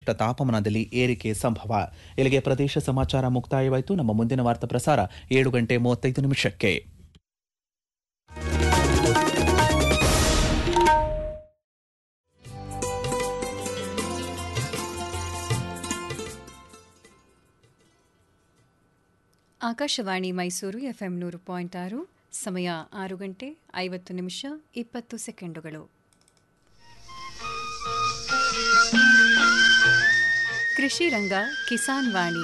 ಗರಿಷ್ಠ ತಾಪಮಾನದಲ್ಲಿ ಏರಿಕೆ ಸಂಭವ ಇಲ್ಲಿಗೆ ಪ್ರದೇಶ ಸಮಾಚಾರ ಮುಕ್ತಾಯವಾಯಿತು ನಮ್ಮ ಮುಂದಿನ ವಾರ್ತಾ ಪ್ರಸಾರ ಏಳು ಗಂಟೆ ಮೂವತ್ತೈದು ನಿಮಿಷಕ್ಕೆ ಆಕಾಶವಾಣಿ ಮೈಸೂರು ಎಫ್ಎಂ ನೂರು ಪಾಯಿಂಟ್ ಆರು ಸಮಯ ಆರು ಗಂಟೆ ಐವತ್ತು ನಿಮಿಷ ಇಪ್ಪತ್ತು ಸೆಕೆಂಡುಗಳು ಕೃಷಿ ರಂಗ ಕಿಸಾನ್ ವಾಣಿ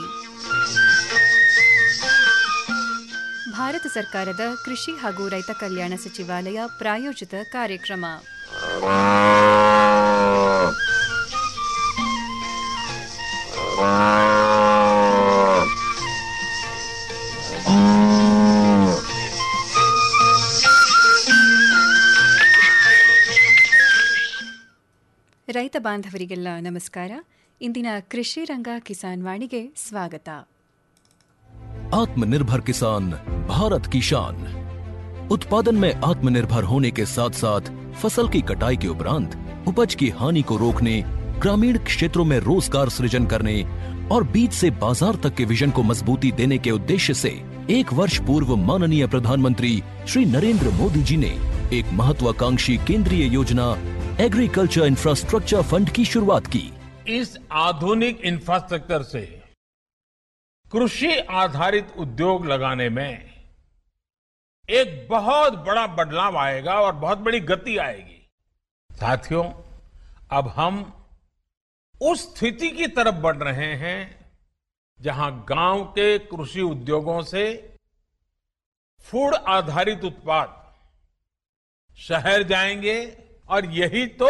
ಭಾರತ ಸರ್ಕಾರದ ಕೃಷಿ ಹಾಗೂ ರೈತ ಕಲ್ಯಾಣ ಸಚಿವಾಲಯ ಪ್ರಾಯೋಜಿತ ಕಾರ್ಯಕ್ರಮ ರೈತ ಬಾಂಧವರಿಗೆಲ್ಲ ನಮಸ್ಕಾರ ಇಂದಿನ ಕೃಷಿ ರಂಗ ಕಿಸಾನ್ ವಾಣಿಗೆ ಸ್ವಾಗತ आत्मनिर्भर किसान भारत की शान उत्पादन में आत्मनिर्भर होने के साथ साथ फसल की कटाई के उपरांत उपज की हानि को रोकने ग्रामीण क्षेत्रों में रोजगार सृजन करने और बीज से बाजार तक के विजन को मजबूती देने के उद्देश्य से एक वर्ष पूर्व माननीय प्रधानमंत्री श्री नरेंद्र मोदी जी ने एक महत्वाकांक्षी केंद्रीय योजना एग्रीकल्चर इंफ्रास्ट्रक्चर फंड की शुरुआत की इस आधुनिक इंफ्रास्ट्रक्चर से कृषि आधारित उद्योग लगाने में एक बहुत बड़ा बदलाव आएगा और बहुत बड़ी गति आएगी साथियों अब हम उस स्थिति की तरफ बढ़ रहे हैं जहां गांव के कृषि उद्योगों से फूड आधारित उत्पाद शहर जाएंगे और यही तो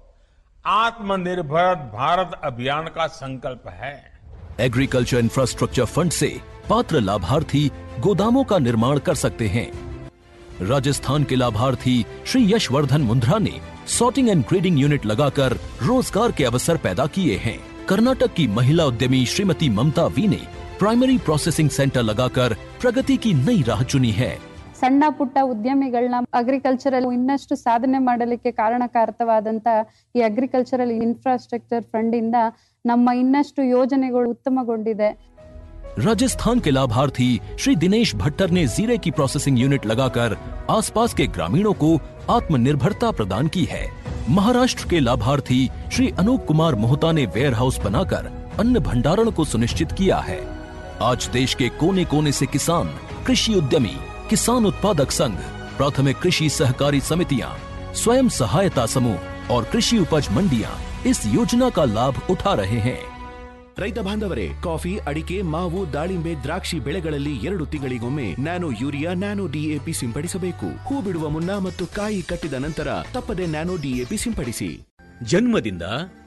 आत्मनिर्भर भारत अभियान का संकल्प है एग्रीकल्चर इंफ्रास्ट्रक्चर फंड से पात्र लाभार्थी गोदामों का निर्माण कर सकते हैं राजस्थान के लाभार्थी श्री यशवर्धन मुंद्रा ने सॉर्टिंग एंड ग्रेडिंग यूनिट लगाकर रोजगार के अवसर पैदा किए हैं कर्नाटक की महिला उद्यमी श्रीमती ममता वी ने प्राइमरी प्रोसेसिंग सेंटर लगाकर प्रगति की नई राह चुनी है ಸಣ್ಣ ಪುಟ್ಟ ಉದ್ಯಮಿಗಳನ್ನ ಅಗ್ರಿಕಲ್ಚರಲ್ ಇನ್ನಷ್ಟು ಸಾಧನೆ ಮಾಡಲಿಕ್ಕೆ ಕಾರಣಕಾರಕವಾದಂತ ಈ ಅಗ್ರಿಕಲ್ಚರಲ್ ಇನ್ಫ್ರಾಸ್ಟ್ರಕ್ಚರ್ ಫಂಡ್ ಇಂದ ನಮ್ಮ ಇನ್ನಷ್ಟು ಯೋಜನೆಗಳು ಉತ್ತಮಗೊಂಡಿದೆ राजस्थान के लाभार्थी श्री दिनेश भट्टर ने जीरे की प्रोसेसिंग यूनिट लगाकर आसपास के ग्रामीणों को आत्मनिर्भरता प्रदान की है महाराष्ट्र के लाभार्थी श्री अनूप कुमार मोहता ने वेयर हाउस बनाकर अन्न भंडारण को सुनिश्चित किया है आज देश के कोने कोने से किसान कृषि उद्यमी किसान उत्पादक संघ प्राथमिक कृषि सहकारी समितियां स्वयं सहायता समूह और कृषि उपज मंडियां इस योजना का लाभ उठा रहे हैं ರೈತ ಬಾಂಧವರೇ ಕಾಫಿ ಅಡಿಕೆ ಮಾವು ದಾಳಿಂಬೆ ದ್ರಾಕ್ಷಿ ಬೆಳೆಗಳಲ್ಲಿ ಎರಡು ತಿಂಗಳಿಗೊಮ್ಮೆ ನ್ಯಾನೋ ಯೂರಿಯಾ ನ್ಯಾನೋ ಡಿಎಪಿ ಸಿಂಪಡಿಸಬೇಕು ಹೂ ಬಿಡುವ ಮುನ್ನ ಮತ್ತು ಕಾಯಿ ಕಟ್ಟಿದ ನಂತರ ತಪ್ಪದೆ ನ್ಯಾನೋ ಡಿಎಪಿ ಸಿಂಪಡಿಸಿ ಜನ್ಮದಿಂದ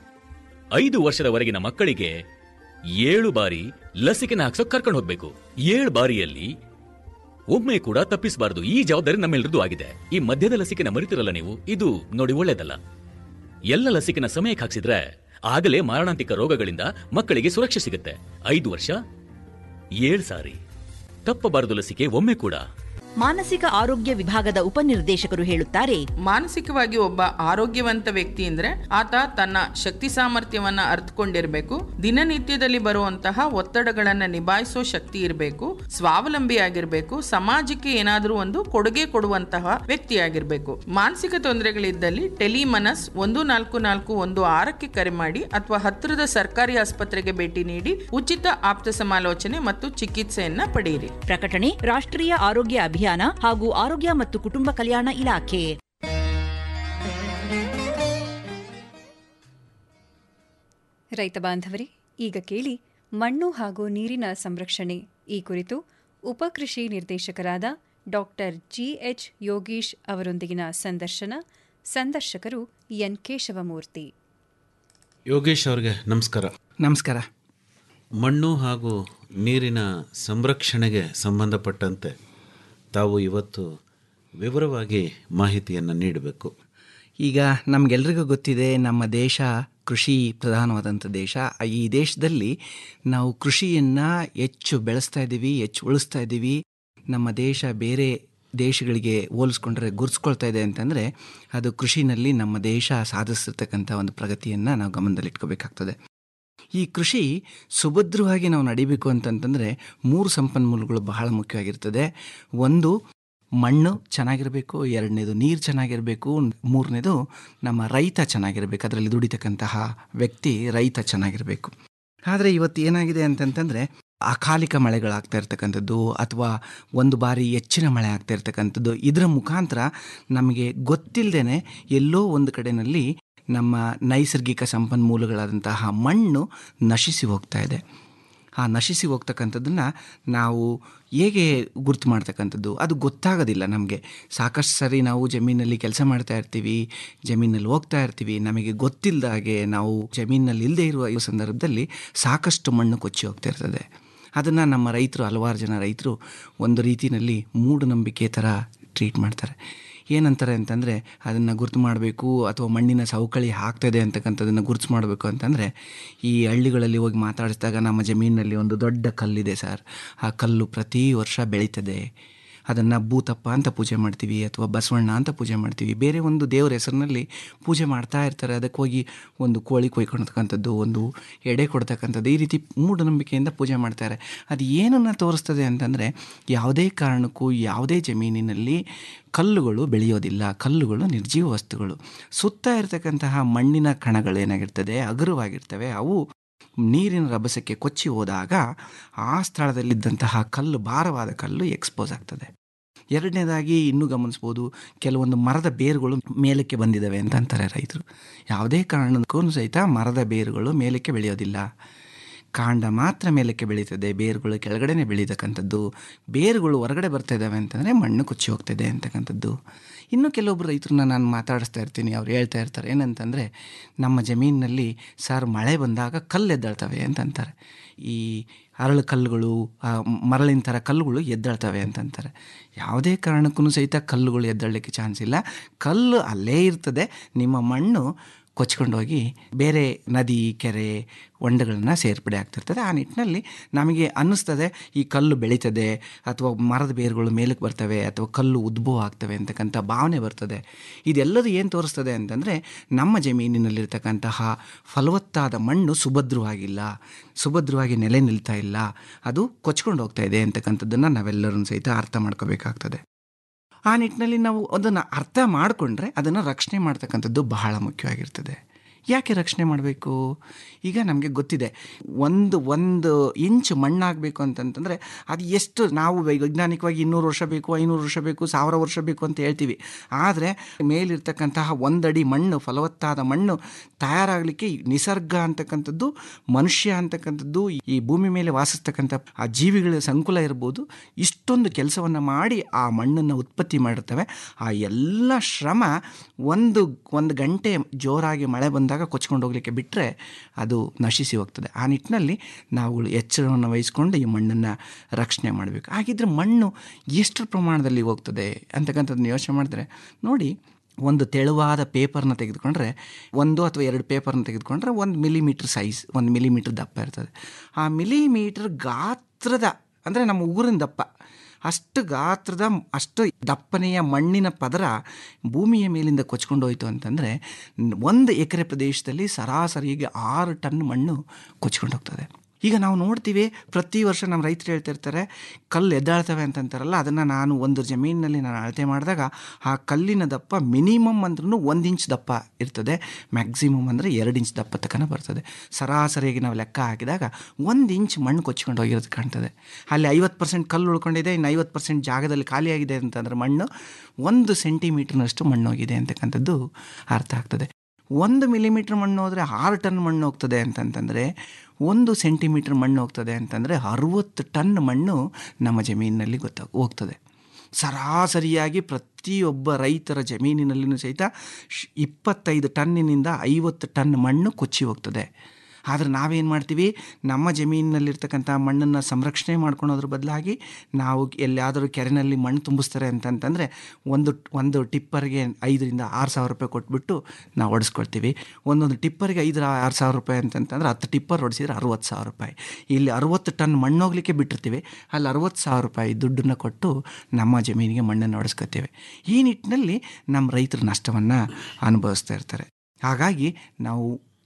ಐದು ವರ್ಷದವರೆಗಿನ ಮಕ್ಕಳಿಗೆ ಏಳು ಬಾರಿ ಲಸಿಕೆನ ಹಾಕ್ಸೋಕ್ ಕರ್ಕೊಂಡು ಹೋಗ್ಬೇಕು ಏಳು ಬಾರಿಯಲ್ಲಿ ಒಮ್ಮೆ ಕೂಡ ತಪ್ಪಿಸಬಾರದು ಈ ಜವಾಬ್ದಾರಿ ನಮ್ಮೆಲ್ಲರದು ಆಗಿದೆ ಈ ಮಧ್ಯದ ಲಸಿಕೆನ ಮರಿತಿರಲ್ಲ ನೀವು ಇದು ನೋಡಿ ಒಳ್ಳೇದಲ್ಲ ಎಲ್ಲ ಲಸಿಕೆನ ಸಮಯಕ್ಕೆ ಹಾಕ್ಸಿದ್ರೆ ಆಗಲೇ ಮಾರಣಾಂತಿಕ ರೋಗಗಳಿಂದ ಮಕ್ಕಳಿಗೆ ಸುರಕ್ಷೆ ಸಿಗುತ್ತೆ ಐದು ವರ್ಷ ಏಳು ಸಾರಿ ತಪ್ಪಬಾರದು ಲಸಿಕೆ ಒಮ್ಮೆ ಕೂಡ ಮಾನಸಿಕ ಆರೋಗ್ಯ ವಿಭಾಗದ ಉಪನಿರ್ದೇಶಕರು ಹೇಳುತ್ತಾರೆ ಮಾನಸಿಕವಾಗಿ ಒಬ್ಬ ಆರೋಗ್ಯವಂತ ವ್ಯಕ್ತಿ ಅಂದ್ರೆ ಆತ ತನ್ನ ಶಕ್ತಿ ಸಾಮರ್ಥ್ಯವನ್ನ ಅರ್ಥಕೊಂಡಿರ್ಬೇಕು ದಿನನಿತ್ಯದಲ್ಲಿ ಬರುವಂತಹ ಒತ್ತಡಗಳನ್ನ ನಿಭಾಯಿಸೋ ಶಕ್ತಿ ಇರಬೇಕು ಸ್ವಾವಲಂಬಿಯಾಗಿರ್ಬೇಕು ಸಮಾಜಕ್ಕೆ ಏನಾದರೂ ಒಂದು ಕೊಡುಗೆ ಕೊಡುವಂತಹ ವ್ಯಕ್ತಿಯಾಗಿರ್ಬೇಕು ಮಾನಸಿಕ ತೊಂದರೆಗಳಿದ್ದಲ್ಲಿ ಟೆಲಿಮನಸ್ ಒಂದು ನಾಲ್ಕು ನಾಲ್ಕು ಒಂದು ಆರಕ್ಕೆ ಕರೆ ಮಾಡಿ ಅಥವಾ ಹತ್ತಿರದ ಸರ್ಕಾರಿ ಆಸ್ಪತ್ರೆಗೆ ಭೇಟಿ ನೀಡಿ ಉಚಿತ ಆಪ್ತ ಸಮಾಲೋಚನೆ ಮತ್ತು ಚಿಕಿತ್ಸೆಯನ್ನ ಪಡೆಯಿರಿ ಪ್ರಕಟಣೆ ರಾಷ್ಟ್ರೀಯ ಆರೋಗ್ಯ ಅಭಿಯಾನ ಹಾಗೂ ಆರೋಗ್ಯ ಮತ್ತು ಕುಟುಂಬ ಕಲ್ಯಾಣ ಇಲಾಖೆ ರೈತ ಬಾಂಧವರೇ ಈಗ ಕೇಳಿ ಮಣ್ಣು ಹಾಗೂ ನೀರಿನ ಸಂರಕ್ಷಣೆ ಈ ಕುರಿತು ಉಪಕೃಷಿ ನಿರ್ದೇಶಕರಾದ ಡಾಕ್ಟರ್ ಜಿಎಚ್ ಯೋಗೀಶ್ ಅವರೊಂದಿಗಿನ ಸಂದರ್ಶನ ಸಂದರ್ಶಕರು ಎನ್ ಕೇಶವಮೂರ್ತಿ ಯೋಗೇಶ್ ಅವ್ರಿಗೆ ನಮಸ್ಕಾರ ನಮಸ್ಕಾರ ಮಣ್ಣು ಹಾಗೂ ನೀರಿನ ಸಂರಕ್ಷಣೆಗೆ ಸಂಬಂಧಪಟ್ಟಂತೆ ತಾವು ಇವತ್ತು ವಿವರವಾಗಿ ಮಾಹಿತಿಯನ್ನು ನೀಡಬೇಕು ಈಗ ನಮಗೆಲ್ರಿಗೂ ಗೊತ್ತಿದೆ ನಮ್ಮ ದೇಶ ಕೃಷಿ ಪ್ರಧಾನವಾದಂಥ ದೇಶ ಈ ದೇಶದಲ್ಲಿ ನಾವು ಕೃಷಿಯನ್ನು ಹೆಚ್ಚು ಬೆಳೆಸ್ತಾ ಇದ್ದೀವಿ ಹೆಚ್ಚು ಉಳಿಸ್ತಾ ಇದ್ದೀವಿ ನಮ್ಮ ದೇಶ ಬೇರೆ ದೇಶಗಳಿಗೆ ಹೋಲಿಸ್ಕೊಂಡ್ರೆ ಗುರ್ಸ್ಕೊಳ್ತಾ ಇದೆ ಅಂತಂದರೆ ಅದು ಕೃಷಿನಲ್ಲಿ ನಮ್ಮ ದೇಶ ಸಾಧಿಸಿರ್ತಕ್ಕಂಥ ಒಂದು ಪ್ರಗತಿಯನ್ನು ನಾವು ಗಮನದಲ್ಲಿಟ್ಕೋಬೇಕಾಗ್ತದೆ ಈ ಕೃಷಿ ಸುಭದ್ರವಾಗಿ ನಾವು ನಡಿಬೇಕು ಅಂತಂತಂದರೆ ಮೂರು ಸಂಪನ್ಮೂಲಗಳು ಬಹಳ ಮುಖ್ಯವಾಗಿರ್ತದೆ ಒಂದು ಮಣ್ಣು ಚೆನ್ನಾಗಿರಬೇಕು ಎರಡನೇದು ನೀರು ಚೆನ್ನಾಗಿರಬೇಕು ಮೂರನೇದು ನಮ್ಮ ರೈತ ಚೆನ್ನಾಗಿರಬೇಕು ಅದರಲ್ಲಿ ದುಡಿತಕ್ಕಂತಹ ವ್ಯಕ್ತಿ ರೈತ ಚೆನ್ನಾಗಿರಬೇಕು ಆದರೆ ಇವತ್ತು ಏನಾಗಿದೆ ಅಂತಂತಂದರೆ ಅಕಾಲಿಕ ಮಳೆಗಳಾಗ್ತಾ ಇರ್ತಕ್ಕಂಥದ್ದು ಅಥವಾ ಒಂದು ಬಾರಿ ಹೆಚ್ಚಿನ ಮಳೆ ಆಗ್ತಾ ಇರ್ತಕ್ಕಂಥದ್ದು ಇದರ ಮುಖಾಂತರ ನಮಗೆ ಗೊತ್ತಿಲ್ಲದೇ ಎಲ್ಲೋ ಒಂದು ಕಡೆಯಲ್ಲಿ ನಮ್ಮ ನೈಸರ್ಗಿಕ ಸಂಪನ್ಮೂಲಗಳಾದಂತಹ ಮಣ್ಣು ನಶಿಸಿ ಹೋಗ್ತಾ ಇದೆ ಆ ನಶಿಸಿ ಹೋಗ್ತಕ್ಕಂಥದ್ದನ್ನು ನಾವು ಹೇಗೆ ಗುರ್ತು ಮಾಡ್ತಕ್ಕಂಥದ್ದು ಅದು ಗೊತ್ತಾಗೋದಿಲ್ಲ ನಮಗೆ ಸಾಕಷ್ಟು ಸರಿ ನಾವು ಜಮೀನಲ್ಲಿ ಕೆಲಸ ಮಾಡ್ತಾ ಇರ್ತೀವಿ ಜಮೀನಲ್ಲಿ ಹೋಗ್ತಾ ಇರ್ತೀವಿ ನಮಗೆ ಗೊತ್ತಿಲ್ಲದ ಹಾಗೆ ನಾವು ಜಮೀನಲ್ಲಿ ಇಲ್ಲದೆ ಇರುವ ಈ ಸಂದರ್ಭದಲ್ಲಿ ಸಾಕಷ್ಟು ಮಣ್ಣು ಕೊಚ್ಚಿ ಹೋಗ್ತಾ ಇರ್ತದೆ ಅದನ್ನು ನಮ್ಮ ರೈತರು ಹಲವಾರು ಜನ ರೈತರು ಒಂದು ರೀತಿಯಲ್ಲಿ ಮೂಢನಂಬಿಕೆ ಥರ ಟ್ರೀಟ್ ಮಾಡ್ತಾರೆ ಏನಂತಾರೆ ಅಂತಂದರೆ ಅದನ್ನು ಗುರ್ತು ಮಾಡಬೇಕು ಅಥವಾ ಮಣ್ಣಿನ ಸವಕಳಿ ಆಗ್ತಾಯಿದೆ ಅಂತಕ್ಕಂಥದ್ದನ್ನು ಗುರ್ತು ಮಾಡಬೇಕು ಅಂತಂದರೆ ಈ ಹಳ್ಳಿಗಳಲ್ಲಿ ಹೋಗಿ ಮಾತಾಡಿಸಿದಾಗ ನಮ್ಮ ಜಮೀನಿನಲ್ಲಿ ಒಂದು ದೊಡ್ಡ ಕಲ್ಲಿದೆ ಸರ್ ಆ ಕಲ್ಲು ಪ್ರತಿ ವರ್ಷ ಬೆಳೀತದೆ ಅದನ್ನು ಭೂತಪ್ಪ ಅಂತ ಪೂಜೆ ಮಾಡ್ತೀವಿ ಅಥವಾ ಬಸವಣ್ಣ ಅಂತ ಪೂಜೆ ಮಾಡ್ತೀವಿ ಬೇರೆ ಒಂದು ದೇವರ ಹೆಸರಿನಲ್ಲಿ ಪೂಜೆ ಮಾಡ್ತಾ ಇರ್ತಾರೆ ಅದಕ್ಕೆ ಹೋಗಿ ಒಂದು ಕೋಳಿ ಕೊಯ್ಕೊಳ್ತಕ್ಕಂಥದ್ದು ಒಂದು ಎಡೆ ಕೊಡ್ತಕ್ಕಂಥದ್ದು ಈ ರೀತಿ ಮೂಢನಂಬಿಕೆಯಿಂದ ಪೂಜೆ ಮಾಡ್ತಾರೆ ಅದು ಏನನ್ನು ತೋರಿಸ್ತದೆ ಅಂತಂದರೆ ಯಾವುದೇ ಕಾರಣಕ್ಕೂ ಯಾವುದೇ ಜಮೀನಿನಲ್ಲಿ ಕಲ್ಲುಗಳು ಬೆಳೆಯೋದಿಲ್ಲ ಕಲ್ಲುಗಳು ನಿರ್ಜೀವ ವಸ್ತುಗಳು ಸುತ್ತ ಇರತಕ್ಕಂತಹ ಮಣ್ಣಿನ ಕಣಗಳು ಏನಾಗಿರ್ತದೆ ಹಗುರವಾಗಿರ್ತವೆ ಅವು ನೀರಿನ ರಭಸಕ್ಕೆ ಕೊಚ್ಚಿ ಹೋದಾಗ ಆ ಸ್ಥಳದಲ್ಲಿದ್ದಂತಹ ಕಲ್ಲು ಭಾರವಾದ ಕಲ್ಲು ಎಕ್ಸ್ಪೋಸ್ ಆಗ್ತದೆ ಎರಡನೇದಾಗಿ ಇನ್ನೂ ಗಮನಿಸ್ಬೋದು ಕೆಲವೊಂದು ಮರದ ಬೇರುಗಳು ಮೇಲಕ್ಕೆ ಬಂದಿದ್ದಾವೆ ಅಂತ ಅಂತಾರೆ ರೈತರು ಯಾವುದೇ ಕಾರಣಕ್ಕೂ ಸಹಿತ ಮರದ ಬೇರುಗಳು ಮೇಲಕ್ಕೆ ಬೆಳೆಯೋದಿಲ್ಲ ಕಾಂಡ ಮಾತ್ರ ಮೇಲಕ್ಕೆ ಬೆಳೀತದೆ ಬೇರುಗಳು ಕೆಳಗಡೆನೆ ಬೆಳೀತಕ್ಕಂಥದ್ದು ಬೇರುಗಳು ಹೊರಗಡೆ ಬರ್ತಾ ಇದ್ದಾವೆ ಅಂತಂದರೆ ಮಣ್ಣು ಕೊಚ್ಚಿ ಹೋಗ್ತಿದೆ ಅಂತಕ್ಕಂಥದ್ದು ಇನ್ನು ಕೆಲವೊಬ್ಬರು ರೈತರನ್ನ ನಾನು ಮಾತಾಡಿಸ್ತಾ ಇರ್ತೀನಿ ಅವ್ರು ಹೇಳ್ತಾ ಇರ್ತಾರೆ ಏನಂತಂದರೆ ನಮ್ಮ ಜಮೀನಿನಲ್ಲಿ ಸರ್ ಮಳೆ ಬಂದಾಗ ಕಲ್ಲು ಎದ್ದೇಳ್ತವೆ ಅಂತಂತಾರೆ ಈ ಅರಳು ಕಲ್ಲುಗಳು ಮರಳಿನ ಥರ ಕಲ್ಲುಗಳು ಎದ್ದೇಳ್ತವೆ ಅಂತಂತಾರೆ ಯಾವುದೇ ಕಾರಣಕ್ಕೂ ಸಹಿತ ಕಲ್ಲುಗಳು ಎದ್ದೇಳಲಿಕ್ಕೆ ಚಾನ್ಸ್ ಇಲ್ಲ ಕಲ್ಲು ಅಲ್ಲೇ ಇರ್ತದೆ ನಿಮ್ಮ ಮಣ್ಣು ಕೊಚ್ಕೊಂಡೋಗಿ ಬೇರೆ ನದಿ ಕೆರೆ ಹೊಂಡಗಳನ್ನ ಸೇರ್ಪಡೆ ಆಗ್ತಿರ್ತದೆ ಆ ನಿಟ್ಟಿನಲ್ಲಿ ನಮಗೆ ಅನ್ನಿಸ್ತದೆ ಈ ಕಲ್ಲು ಬೆಳೀತದೆ ಅಥವಾ ಮರದ ಬೇರುಗಳು ಮೇಲಕ್ಕೆ ಬರ್ತವೆ ಅಥವಾ ಕಲ್ಲು ಉದ್ಭವ ಆಗ್ತವೆ ಅಂತಕ್ಕಂಥ ಭಾವನೆ ಬರ್ತದೆ ಇದೆಲ್ಲದು ಏನು ತೋರಿಸ್ತದೆ ಅಂತಂದರೆ ನಮ್ಮ ಜಮೀನಿನಲ್ಲಿರ್ತಕ್ಕಂತಹ ಫಲವತ್ತಾದ ಮಣ್ಣು ಸುಭದ್ರವಾಗಿಲ್ಲ ಸುಭದ್ರವಾಗಿ ನೆಲೆ ನಿಲ್ತಾ ಇಲ್ಲ ಅದು ಕೊಚ್ಕೊಂಡು ಹೋಗ್ತಾ ಇದೆ ಅಂತಕ್ಕಂಥದ್ದನ್ನು ನಾವೆಲ್ಲರೂ ಸಹಿತ ಅರ್ಥ ಮಾಡ್ಕೋಬೇಕಾಗ್ತದೆ ಆ ನಿಟ್ಟಿನಲ್ಲಿ ನಾವು ಅದನ್ನು ಅರ್ಥ ಮಾಡಿಕೊಂಡ್ರೆ ಅದನ್ನು ರಕ್ಷಣೆ ಮಾಡ್ತಕ್ಕಂಥದ್ದು ಬಹಳ ಮುಖ್ಯವಾಗಿರ್ತದೆ ಯಾಕೆ ರಕ್ಷಣೆ ಮಾಡಬೇಕು ಈಗ ನಮಗೆ ಗೊತ್ತಿದೆ ಒಂದು ಒಂದು ಇಂಚ್ ಮಣ್ಣಾಗಬೇಕು ಅಂತಂತಂದರೆ ಅದು ಎಷ್ಟು ನಾವು ವೈಜ್ಞಾನಿಕವಾಗಿ ಇನ್ನೂರು ವರ್ಷ ಬೇಕು ಐನೂರು ವರ್ಷ ಬೇಕು ಸಾವಿರ ವರ್ಷ ಬೇಕು ಅಂತ ಹೇಳ್ತೀವಿ ಆದರೆ ಮೇಲಿರ್ತಕ್ಕಂತಹ ಒಂದಡಿ ಮಣ್ಣು ಫಲವತ್ತಾದ ಮಣ್ಣು ತಯಾರಾಗಲಿಕ್ಕೆ ನಿಸರ್ಗ ಅಂತಕ್ಕಂಥದ್ದು ಮನುಷ್ಯ ಅಂತಕ್ಕಂಥದ್ದು ಈ ಭೂಮಿ ಮೇಲೆ ವಾಸಿಸ್ತಕ್ಕಂಥ ಆ ಜೀವಿಗಳ ಸಂಕುಲ ಇರ್ಬೋದು ಇಷ್ಟೊಂದು ಕೆಲಸವನ್ನು ಮಾಡಿ ಆ ಮಣ್ಣನ್ನು ಉತ್ಪತ್ತಿ ಮಾಡಿರ್ತವೆ ಆ ಎಲ್ಲ ಶ್ರಮ ಒಂದು ಒಂದು ಗಂಟೆ ಜೋರಾಗಿ ಮಳೆ ಬಂದಾಗ ಕೊಚ್ಕೊಂಡು ಹೋಗಲಿಕ್ಕೆ ಬಿಟ್ಟರೆ ಅದು ನಶಿಸಿ ಹೋಗ್ತದೆ ಆ ನಿಟ್ಟಿನಲ್ಲಿ ನಾವು ಎಚ್ಚರವನ್ನು ವಹಿಸ್ಕೊಂಡು ಈ ಮಣ್ಣನ್ನು ರಕ್ಷಣೆ ಮಾಡಬೇಕು ಹಾಗಿದ್ರೆ ಮಣ್ಣು ಎಷ್ಟು ಪ್ರಮಾಣದಲ್ಲಿ ಹೋಗ್ತದೆ ಅಂತಕ್ಕಂಥದ್ದನ್ನ ಯೋಚನೆ ಮಾಡಿದ್ರೆ ನೋಡಿ ಒಂದು ತೆಳುವಾದ ಪೇಪರ್ನ ತೆಗೆದುಕೊಂಡ್ರೆ ಒಂದು ಅಥವಾ ಎರಡು ಪೇಪರ್ನ ತೆಗೆದುಕೊಂಡ್ರೆ ಒಂದು ಮಿಲಿಮೀಟ್ರ್ ಸೈಜ್ ಒಂದು ಮಿಲಿಮೀಟ್ರ್ ದಪ್ಪ ಇರ್ತದೆ ಆ ಮಿಲಿಮೀಟ್ರ್ ಗಾತ್ರದ ಅಂದರೆ ನಮ್ಮ ಉಗುರಿನ ದಪ್ಪ ಅಷ್ಟು ಗಾತ್ರದ ಅಷ್ಟು ದಪ್ಪನೆಯ ಮಣ್ಣಿನ ಪದರ ಭೂಮಿಯ ಮೇಲಿಂದ ಕೊಚ್ಕೊಂಡು ಹೋಯಿತು ಅಂತಂದರೆ ಒಂದು ಎಕರೆ ಪ್ರದೇಶದಲ್ಲಿ ಸರಾಸರಿಗೆ ಆರು ಟನ್ ಮಣ್ಣು ಕೊಚ್ಕೊಂಡು ಹೋಗ್ತದೆ ಈಗ ನಾವು ನೋಡ್ತೀವಿ ಪ್ರತಿ ವರ್ಷ ನಮ್ಮ ರೈತರು ಹೇಳ್ತಾ ಇರ್ತಾರೆ ಕಲ್ಲು ಎದ್ದಾಳ್ತವೆ ಅಂತಂತಾರಲ್ಲ ಅದನ್ನು ನಾನು ಒಂದು ಜಮೀನಿನಲ್ಲಿ ನಾನು ಅಳತೆ ಮಾಡಿದಾಗ ಆ ಕಲ್ಲಿನ ದಪ್ಪ ಮಿನಿಮಮ್ ಅಂದ್ರೂ ಒಂದು ಇಂಚ್ ದಪ್ಪ ಇರ್ತದೆ ಮ್ಯಾಕ್ಸಿಮಮ್ ಅಂದರೆ ಎರಡು ಇಂಚ್ ದಪ್ಪ ತನಕ ಬರ್ತದೆ ಸರಾಸರಿಯಾಗಿ ನಾವು ಲೆಕ್ಕ ಹಾಕಿದಾಗ ಒಂದು ಇಂಚ್ ಮಣ್ಣು ಕೊಚ್ಕೊಂಡು ಹೋಗಿರೋದು ಕಾಣ್ತದೆ ಅಲ್ಲಿ ಐವತ್ತು ಪರ್ಸೆಂಟ್ ಕಲ್ಲು ಉಳ್ಕೊಂಡಿದೆ ಇನ್ನು ಐವತ್ತು ಪರ್ಸೆಂಟ್ ಜಾಗದಲ್ಲಿ ಖಾಲಿಯಾಗಿದೆ ಅಂತಂದರೆ ಮಣ್ಣು ಒಂದು ಸೆಂಟಿಮೀಟ್ರ್ನಷ್ಟು ಮಣ್ಣು ಹೋಗಿದೆ ಅಂತಕ್ಕಂಥದ್ದು ಅರ್ಥ ಆಗ್ತದೆ ಒಂದು ಮಿಲಿಮೀಟ್ರ್ ಮಣ್ಣು ಹೋದರೆ ಆರು ಟನ್ ಮಣ್ಣು ಹೋಗ್ತದೆ ಅಂತಂತಂದರೆ ಒಂದು ಸೆಂಟಿಮೀಟ್ರ್ ಮಣ್ಣು ಹೋಗ್ತದೆ ಅಂತಂದರೆ ಅರುವತ್ತು ಟನ್ ಮಣ್ಣು ನಮ್ಮ ಜಮೀನಿನಲ್ಲಿ ಗೊತ್ತ ಹೋಗ್ತದೆ ಸರಾಸರಿಯಾಗಿ ಪ್ರತಿಯೊಬ್ಬ ರೈತರ ಜಮೀನಿನಲ್ಲಿಯೂ ಸಹಿತ ಇಪ್ಪತ್ತೈದು ಟನ್ನಿನಿಂದ ಐವತ್ತು ಟನ್ ಮಣ್ಣು ಕೊಚ್ಚಿ ಹೋಗ್ತದೆ ಆದರೆ ನಾವೇನು ಮಾಡ್ತೀವಿ ನಮ್ಮ ಜಮೀನಿನಲ್ಲಿರ್ತಕ್ಕಂಥ ಮಣ್ಣನ್ನು ಸಂರಕ್ಷಣೆ ಮಾಡ್ಕೊಳೋದ್ರ ಬದಲಾಗಿ ನಾವು ಎಲ್ಲಿಯಾದರೂ ಕೆರೆನಲ್ಲಿ ಮಣ್ಣು ತುಂಬಿಸ್ತಾರೆ ಅಂತಂತಂದರೆ ಒಂದು ಒಂದು ಟಿಪ್ಪರ್ಗೆ ಐದರಿಂದ ಆರು ಸಾವಿರ ರೂಪಾಯಿ ಕೊಟ್ಬಿಟ್ಟು ನಾವು ಹೊಡೆಸ್ಕೊಳ್ತೀವಿ ಒಂದೊಂದು ಟಿಪ್ಪರ್ಗೆ ಐದು ಆರು ಸಾವಿರ ರೂಪಾಯಿ ಅಂತಂತಂದ್ರೆ ಹತ್ತು ಟಿಪ್ಪರ್ ಹೊಡೆಸಿದ್ರೆ ಅರುವತ್ತು ಸಾವಿರ ರೂಪಾಯಿ ಇಲ್ಲಿ ಅರುವತ್ತು ಟನ್ ಮಣ್ಣು ಹೋಗ್ಲಿಕ್ಕೆ ಬಿಟ್ಟಿರ್ತೀವಿ ಅಲ್ಲಿ ಅರುವತ್ತು ಸಾವಿರ ರೂಪಾಯಿ ದುಡ್ಡನ್ನು ಕೊಟ್ಟು ನಮ್ಮ ಜಮೀನಿಗೆ ಮಣ್ಣನ್ನು ಹೊಡೆಸ್ಕೊತೀವಿ ಈ ನಿಟ್ಟಿನಲ್ಲಿ ನಮ್ಮ ರೈತರು ನಷ್ಟವನ್ನು ಅನುಭವಿಸ್ತಾ ಇರ್ತಾರೆ ಹಾಗಾಗಿ ನಾವು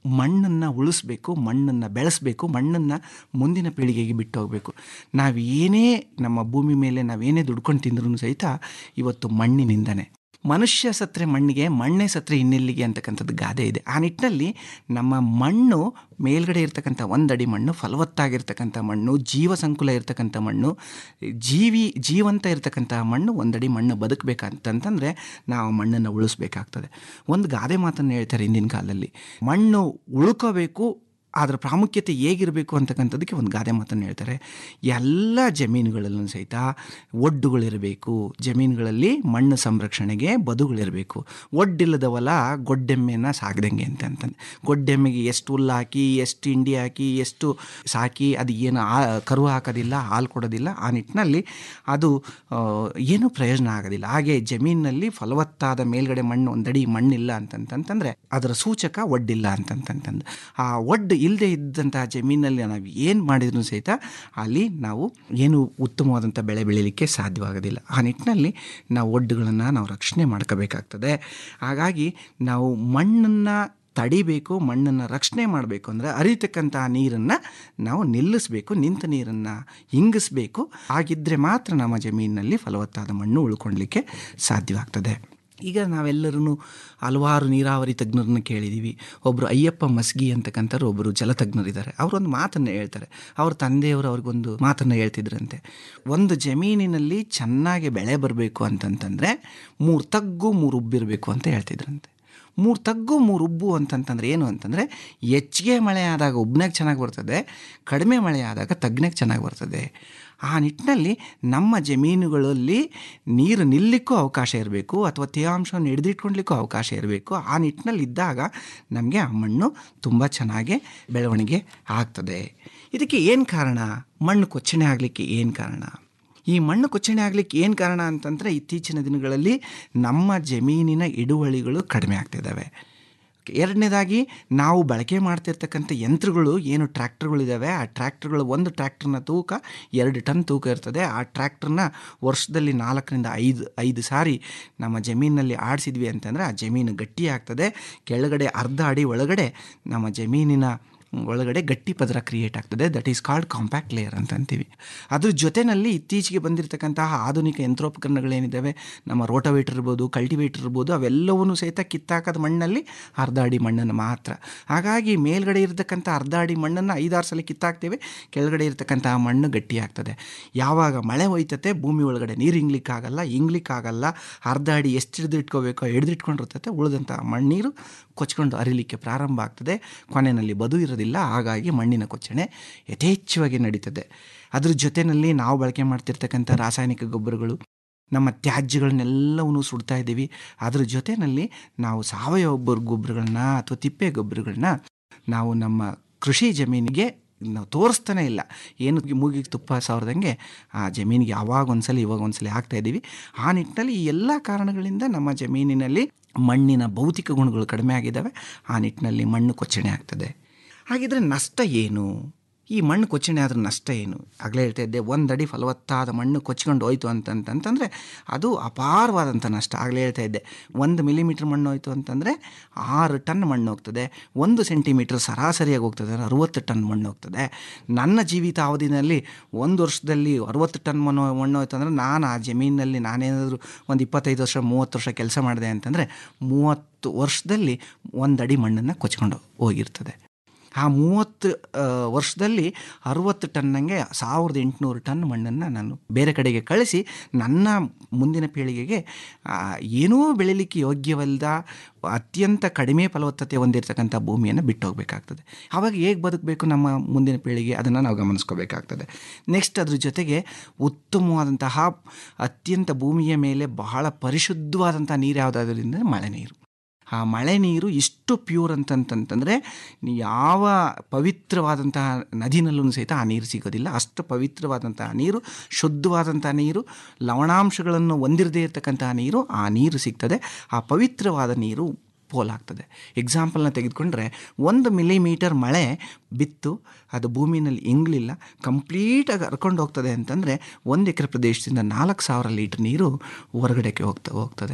ಮಣ್ಣನ್ನು ಉಳಿಸ್ಬೇಕು ಮಣ್ಣನ್ನು ಬೆಳೆಸಬೇಕು ಮಣ್ಣನ್ನು ಮುಂದಿನ ಪೀಳಿಗೆಗೆ ಬಿಟ್ಟು ಹೋಗಬೇಕು ನಾವು ಏನೇ ನಮ್ಮ ಭೂಮಿ ಮೇಲೆ ನಾವೇನೇ ದುಡ್ಕೊಂಡು ತಿಂದ್ರೂ ಸಹಿತ ಇವತ್ತು ಮಣ್ಣಿನಿಂದನೇ ಮನುಷ್ಯ ಸತ್ರೆ ಮಣ್ಣಿಗೆ ಮಣ್ಣೇ ಸತ್ರೆ ಇನ್ನೆಲ್ಲಿಗೆ ಅಂತಕ್ಕಂಥದ್ದು ಗಾದೆ ಇದೆ ಆ ನಿಟ್ಟಿನಲ್ಲಿ ನಮ್ಮ ಮಣ್ಣು ಮೇಲ್ಗಡೆ ಇರ್ತಕ್ಕಂಥ ಒಂದಡಿ ಮಣ್ಣು ಫಲವತ್ತಾಗಿರ್ತಕ್ಕಂಥ ಮಣ್ಣು ಜೀವ ಸಂಕುಲ ಇರ್ತಕ್ಕಂಥ ಮಣ್ಣು ಜೀವಿ ಜೀವಂತ ಇರ್ತಕ್ಕಂಥ ಮಣ್ಣು ಒಂದಡಿ ಮಣ್ಣು ಬದುಕಬೇಕಂತಂತಂದರೆ ನಾವು ಮಣ್ಣನ್ನು ಉಳಿಸ್ಬೇಕಾಗ್ತದೆ ಒಂದು ಗಾದೆ ಮಾತನ್ನು ಹೇಳ್ತಾರೆ ಹಿಂದಿನ ಕಾಲದಲ್ಲಿ ಮಣ್ಣು ಉಳ್ಕೋಬೇಕು ಅದರ ಪ್ರಾಮುಖ್ಯತೆ ಹೇಗಿರಬೇಕು ಅಂತಕ್ಕಂಥದ್ದಕ್ಕೆ ಒಂದು ಗಾದೆ ಮಾತನ್ನು ಹೇಳ್ತಾರೆ ಎಲ್ಲ ಜಮೀನುಗಳಲ್ಲೂ ಸಹಿತ ಒಡ್ಡುಗಳಿರಬೇಕು ಜಮೀನುಗಳಲ್ಲಿ ಮಣ್ಣು ಸಂರಕ್ಷಣೆಗೆ ಬದುಗಳಿರಬೇಕು ಒಡ್ಡಿಲ್ಲದ ಹೊಲ ಗೊಡ್ಡೆಮ್ಮೆನ ಸಾಕ್ದಂಗೆ ಅಂತ ಅಂತಂದು ಗೊಡ್ಡೆಮ್ಮೆಗೆ ಎಷ್ಟು ಹುಲ್ಲು ಹಾಕಿ ಎಷ್ಟು ಹಿಂಡಿ ಹಾಕಿ ಎಷ್ಟು ಸಾಕಿ ಅದು ಏನು ಆ ಕರು ಹಾಕೋದಿಲ್ಲ ಹಾಲು ಕೊಡೋದಿಲ್ಲ ಆ ನಿಟ್ಟಿನಲ್ಲಿ ಅದು ಆ, ಏನೂ ಪ್ರಯೋಜನ ಆಗೋದಿಲ್ಲ ಹಾಗೆ ಜಮೀನಿನಲ್ಲಿ ಫಲವತ್ತಾದ ಮೇಲ್ಗಡೆ ಮಣ್ಣು ಒಂದಡಿ ಮಣ್ಣಿಲ್ಲ ಅಂತಂತಂತಂದರೆ ಅದರ ಸೂಚಕ ಒಡ್ಡಿಲ್ಲ ಅಂತಂತಂತಂದು ಆ ಒಡ್ಡು ಇಲ್ಲದೆ ಇದ್ದಂತಹ ಜಮೀನಲ್ಲಿ ನಾವು ಏನು ಮಾಡಿದ್ರು ಸಹಿತ ಅಲ್ಲಿ ನಾವು ಏನು ಉತ್ತಮವಾದಂಥ ಬೆಳೆ ಬೆಳೀಲಿಕ್ಕೆ ಸಾಧ್ಯವಾಗೋದಿಲ್ಲ ಆ ನಿಟ್ಟಿನಲ್ಲಿ ನಾವು ಒಡ್ಡುಗಳನ್ನು ನಾವು ರಕ್ಷಣೆ ಮಾಡ್ಕೋಬೇಕಾಗ್ತದೆ ಹಾಗಾಗಿ ನಾವು ಮಣ್ಣನ್ನು ತಡಿಬೇಕು ಮಣ್ಣನ್ನು ರಕ್ಷಣೆ ಮಾಡಬೇಕು ಅಂದರೆ ಹರಿತಕ್ಕಂಥ ನೀರನ್ನು ನಾವು ನಿಲ್ಲಿಸಬೇಕು ನಿಂತ ನೀರನ್ನು ಇಂಗಿಸ್ಬೇಕು ಹಾಗಿದ್ದರೆ ಮಾತ್ರ ನಮ್ಮ ಜಮೀನಿನಲ್ಲಿ ಫಲವತ್ತಾದ ಮಣ್ಣು ಉಳ್ಕೊಳ್ಲಿಕ್ಕೆ ಸಾಧ್ಯವಾಗ್ತದೆ ಈಗ ನಾವೆಲ್ಲರೂ ಹಲವಾರು ನೀರಾವರಿ ತಜ್ಞರನ್ನು ಕೇಳಿದ್ದೀವಿ ಒಬ್ಬರು ಅಯ್ಯಪ್ಪ ಮಸ್ಗಿ ಅಂತಕ್ಕಂಥವ್ರು ಒಬ್ಬರು ಜಲತಜ್ಞರಿದ್ದಾರೆ ಅವರೊಂದು ಮಾತನ್ನು ಹೇಳ್ತಾರೆ ಅವ್ರ ತಂದೆಯವರು ಅವ್ರಿಗೊಂದು ಮಾತನ್ನು ಹೇಳ್ತಿದ್ರಂತೆ ಒಂದು ಜಮೀನಿನಲ್ಲಿ ಚೆನ್ನಾಗಿ ಬೆಳೆ ಬರಬೇಕು ಅಂತಂತಂದರೆ ಮೂರು ತಗ್ಗು ಮೂರು ಉಬ್ಬಿರಬೇಕು ಅಂತ ಹೇಳ್ತಿದ್ರಂತೆ ಮೂರು ತಗ್ಗು ಮೂರು ಉಬ್ಬು ಅಂತಂತಂದ್ರೆ ಏನು ಅಂತಂದರೆ ಹೆಚ್ಚಿಗೆ ಮಳೆ ಆದಾಗ ಉಬ್ನಾಗ ಚೆನ್ನಾಗಿ ಬರ್ತದೆ ಕಡಿಮೆ ಮಳೆ ಆದಾಗ ತಗ್ನಾಗ ಚೆನ್ನಾಗಿ ಬರ್ತದೆ ಆ ನಿಟ್ಟಿನಲ್ಲಿ ನಮ್ಮ ಜಮೀನುಗಳಲ್ಲಿ ನೀರು ನಿಲ್ಲಕ್ಕೂ ಅವಕಾಶ ಇರಬೇಕು ಅಥವಾ ತೇವಾಂಶವನ್ನು ಹಿಡಿದಿಟ್ಕೊಳ್ಲಿಕ್ಕೂ ಅವಕಾಶ ಇರಬೇಕು ಆ ನಿಟ್ಟಿನಲ್ಲಿ ಇದ್ದಾಗ ನಮಗೆ ಆ ಮಣ್ಣು ತುಂಬ ಚೆನ್ನಾಗಿ ಬೆಳವಣಿಗೆ ಆಗ್ತದೆ ಇದಕ್ಕೆ ಏನು ಕಾರಣ ಮಣ್ಣು ಕೊಚ್ಚಣೆ ಆಗಲಿಕ್ಕೆ ಏನು ಕಾರಣ ಈ ಮಣ್ಣು ಕೊಚ್ಚಣೆ ಆಗಲಿಕ್ಕೆ ಏನು ಕಾರಣ ಅಂತಂದರೆ ಇತ್ತೀಚಿನ ದಿನಗಳಲ್ಲಿ ನಮ್ಮ ಜಮೀನಿನ ಇಳುವಳಿಗಳು ಕಡಿಮೆ ಆಗ್ತಿದ್ದಾವೆ ಎರಡನೇದಾಗಿ ನಾವು ಬಳಕೆ ಮಾಡ್ತಿರ್ತಕ್ಕಂಥ ಯಂತ್ರಗಳು ಏನು ಟ್ರ್ಯಾಕ್ಟರ್ಗಳಿದ್ದಾವೆ ಆ ಟ್ರ್ಯಾಕ್ಟರ್ಗಳು ಒಂದು ಟ್ರ್ಯಾಕ್ಟರ್ನ ತೂಕ ಎರಡು ಟನ್ ತೂಕ ಇರ್ತದೆ ಆ ಟ್ರ್ಯಾಕ್ಟರ್ನ ವರ್ಷದಲ್ಲಿ ನಾಲ್ಕರಿಂದ ಐದು ಐದು ಸಾರಿ ನಮ್ಮ ಜಮೀನಿನಲ್ಲಿ ಆಡಿಸಿದ್ವಿ ಅಂತಂದರೆ ಆ ಜಮೀನು ಗಟ್ಟಿ ಆಗ್ತದೆ ಕೆಳಗಡೆ ಅರ್ಧ ಅಡಿ ಒಳಗಡೆ ನಮ್ಮ ಜಮೀನಿನ ಒಳಗಡೆ ಗಟ್ಟಿ ಪದರ ಕ್ರಿಯೇಟ್ ಆಗ್ತದೆ that is called compact layer ಅಂತ ಅಂತೀವಿ ಅದ್ರ ಜೊತೆಯಲ್ಲಿ ಇತ್ತೀಚೆಗೆ ಬಂದಿರತಕ್ಕಂತಹ ಆಧುನಿಕ ಯಂತ್ರೋಪಕರಣಗಳೇನಿದ್ದಾವೆ ನಮ್ಮ ರೋಟೋವೇಟರ್ ಇರ್ಬೋದು ಕಲ್ಟಿವೇಟರ್ ಇರ್ಬೋದು ಅವೆಲ್ಲವನ್ನೂ ಸಹಿತ ಕಿತ್ತಾಕದ ಮಣ್ಣಲ್ಲಿ ಅರ್ಧ ಅಡಿ ಮಣ್ಣನ್ನು ಮಾತ್ರ ಹಾಗಾಗಿ ಮೇಲ್ಗಡೆ ಇರತಕ್ಕಂಥ ಅರ್ಧ ಅಡಿ ಮಣ್ಣನ್ನು ಐದಾರು ಸಲ ಕಿತ್ತಾಕ್ತೇವೆ ಕೆಳಗಡೆ ಇರತಕ್ಕಂತಹ ಮಣ್ಣು ಗಟ್ಟಿ ಆಗ್ತದೆ ಯಾವಾಗ ಮಳೆ ಹೋಯ್ತತೆ ಭೂಮಿ ಒಳಗಡೆ ನೀರು ಇಂಗ್ಲಿಕ್ಕಾಗಲ್ಲ ಇಂಗ್ಲಿಕ್ಕಾಗಲ್ಲ ಅರ್ಧ ಅಡಿ ಎಷ್ಟು ಹಿಡಿದು ಇಟ್ಕೋಬೇಕೋ ಹಿಡಿದಿಟ್ಕೊಂಡಿರ್ತತೆ ಉಳಿದಂಥ ಮಣ್ಣೀರು ಕೊಚ್ಕೊಂಡು ಅರಿಲಿಕ್ಕೆ ಪ್ರಾರಂಭ ಆಗ್ತದೆ ಕೊನೆಯಲ್ಲಿ ಬದು ಇರೋದಿಲ್ಲ ಹಾಗಾಗಿ ಮಣ್ಣಿನ ಕೊಚ್ಚಣೆ ಯಥೇಚ್ಛವಾಗಿ ನಡೀತದೆ ಅದ್ರ ಜೊತೆಯಲ್ಲಿ ನಾವು ಬಳಕೆ ಮಾಡ್ತಿರ್ತಕ್ಕಂಥ ರಾಸಾಯನಿಕ ಗೊಬ್ಬರಗಳು ನಮ್ಮ ತ್ಯಾಜ್ಯಗಳನ್ನೆಲ್ಲವನ್ನೂ ಸುಡ್ತಾ ಇದ್ದೀವಿ ಅದ್ರ ಜೊತೆಯಲ್ಲಿ ನಾವು ಸಾವಯವ ಗೊಬ್ಬರ ಗೊಬ್ಬರಗಳನ್ನ ಅಥವಾ ತಿಪ್ಪೆ ಗೊಬ್ಬರಗಳನ್ನ ನಾವು ನಮ್ಮ ಕೃಷಿ ಜಮೀನಿಗೆ ನಾವು ತೋರಿಸ್ತಾನೆ ಇಲ್ಲ ಏನು ಮೂಗಿಗೆ ತುಪ್ಪ ಸಾವಿರದಂಗೆ ಆ ಜಮೀನಿಗೆ ಯಾವಾಗ ಒಂದ್ಸಲ ಇವಾಗ ಒಂದ್ಸಲ ಹಾಕ್ತಾ ಇದ್ದೀವಿ ಆ ನಿಟ್ಟಿನಲ್ಲಿ ಈ ಎಲ್ಲ ಕಾರಣಗಳಿಂದ ನಮ್ಮ ಜಮೀನಿನಲ್ಲಿ ಮಣ್ಣಿನ ಭೌತಿಕ ಗುಣಗಳು ಕಡಿಮೆ ಆಗಿದ್ದಾವೆ ಆ ನಿಟ್ಟಿನಲ್ಲಿ ಮಣ್ಣು ಕೊಚ್ಚಣೆ ಆಗ್ತದೆ ಹಾಗಿದ್ರೆ ನಷ್ಟ ಏನು ಈ ಮಣ್ಣು ಕೊಚ್ಚಣೆ ಆದ್ರೆ ನಷ್ಟ ಏನು ಆಗಲೇ ಹೇಳ್ತಾ ಇದ್ದೆ ಒಂದಡಿ ಫಲವತ್ತಾದ ಮಣ್ಣು ಕೊಚ್ಕೊಂಡು ಹೋಯ್ತು ಅಂತಂತಂತಂದರೆ ಅದು ಅಪಾರವಾದಂಥ ನಷ್ಟ ಆಗಲೇ ಹೇಳ್ತಾ ಇದ್ದೆ ಒಂದು ಮಿಲಿಮೀಟ್ರ್ ಮಣ್ಣು ಹೋಯ್ತು ಅಂತಂದರೆ ಆರು ಟನ್ ಮಣ್ಣು ಹೋಗ್ತದೆ ಒಂದು ಸೆಂಟಿಮೀಟ್ರ್ ಸರಾಸರಿಯಾಗಿ ಹೋಗ್ತದೆ ಅಂದ್ರೆ ಅರುವತ್ತು ಟನ್ ಮಣ್ಣು ಹೋಗ್ತದೆ ನನ್ನ ಜೀವಿತ ಅವಧಿನಲ್ಲಿ ಒಂದು ವರ್ಷದಲ್ಲಿ ಅರುವತ್ತು ಟನ್ ಮಣ್ಣು ಮಣ್ಣು ಹೋಯ್ತು ಅಂದರೆ ನಾನು ಆ ಜಮೀನಿನಲ್ಲಿ ನಾನೇನಾದರೂ ಒಂದು ಇಪ್ಪತ್ತೈದು ವರ್ಷ ಮೂವತ್ತು ವರ್ಷ ಕೆಲಸ ಮಾಡಿದೆ ಅಂತಂದರೆ ಮೂವತ್ತು ವರ್ಷದಲ್ಲಿ ಒಂದಡಿ ಮಣ್ಣನ್ನು ಕೊಚ್ಕೊಂಡು ಹೋಗಿರ್ತದೆ ಆ ಮೂವತ್ತು ಆ, ವರ್ಷದಲ್ಲಿ ಅರುವತ್ತು ಟನ್ನಂಗೆ ಸಾವಿರದ ಎಂಟುನೂರು ಟನ್ ಮಣ್ಣನ್ನು ನಾನು ಬೇರೆ ಕಡೆಗೆ ಕಳಿಸಿ ನನ್ನ ಮುಂದಿನ ಪೀಳಿಗೆಗೆ ಆ, ಏನೂ ಬೆಳಿಲಿಕ್ಕೆ ಯೋಗ್ಯವಲ್ಲದ ಅತ್ಯಂತ ಕಡಿಮೆ ಫಲವತ್ತತೆ ಹೊಂದಿರತಕ್ಕಂಥ ಭೂಮಿಯನ್ನು ಬಿಟ್ಟು ಹೋಗಬೇಕಾಗ್ತದೆ ಆವಾಗ ಹೇಗೆ ಬದುಕಬೇಕು ನಮ್ಮ ಮುಂದಿನ ಪೀಳಿಗೆ ಅದನ್ನು ನಾವು ಗಮನಿಸ್ಕೋಬೇಕಾಗ್ತದೆ ನೆಕ್ಸ್ಟ್ ಅದ್ರ ಜೊತೆಗೆ ಉತ್ತಮವಾದಂತಹ ಅತ್ಯಂತ ಭೂಮಿಯ ಮೇಲೆ ಬಹಳ ಪರಿಶುದ್ಧವಾದಂಥ ನೀರು ಯಾವುದಾದ್ರಿಂದ ಮಳೆ ನೀರು ಆ ಮಳೆ ನೀರು ಇಷ್ಟು ಪ್ಯೂರ್ ಅಂತಂತಂತಂದರೆ ಯಾವ ಪವಿತ್ರವಾದಂತಹ ನದಿನಲ್ಲೂ ಸಹಿತ ಆ ನೀರು ಸಿಗೋದಿಲ್ಲ ಅಷ್ಟು ಪವಿತ್ರವಾದಂತಹ ನೀರು ಶುದ್ಧವಾದಂಥ ನೀರು ಲವಣಾಂಶಗಳನ್ನು ಹೊಂದಿರದೇ ಇರತಕ್ಕಂತಹ ನೀರು ಆ ನೀರು ಸಿಗ್ತದೆ ಆ ಪವಿತ್ರವಾದ ನೀರು ಪೋಲಾಗ್ತದೆ ಎಕ್ಸಾಂಪಲ್ನ ತೆಗೆದುಕೊಂಡ್ರೆ ಒಂದು ಮಿಲಿಮೀಟರ್ ಮಳೆ ಬಿತ್ತು ಅದು ಭೂಮಿನಲ್ಲಿ ಇಂಗ್ಲಿಲ್ಲ ಕಂಪ್ಲೀಟಾಗಿ ಹರ್ಕೊಂಡು ಹೋಗ್ತದೆ ಅಂತಂದರೆ ಒಂದು ಎಕರೆ ಪ್ರದೇಶದಿಂದ ನಾಲ್ಕು ಸಾವಿರ ಲೀಟ್ರ್ ನೀರು ಹೊರಗಡೆಗೆ ಹೋಗ್ತಾ ಹೋಗ್ತದೆ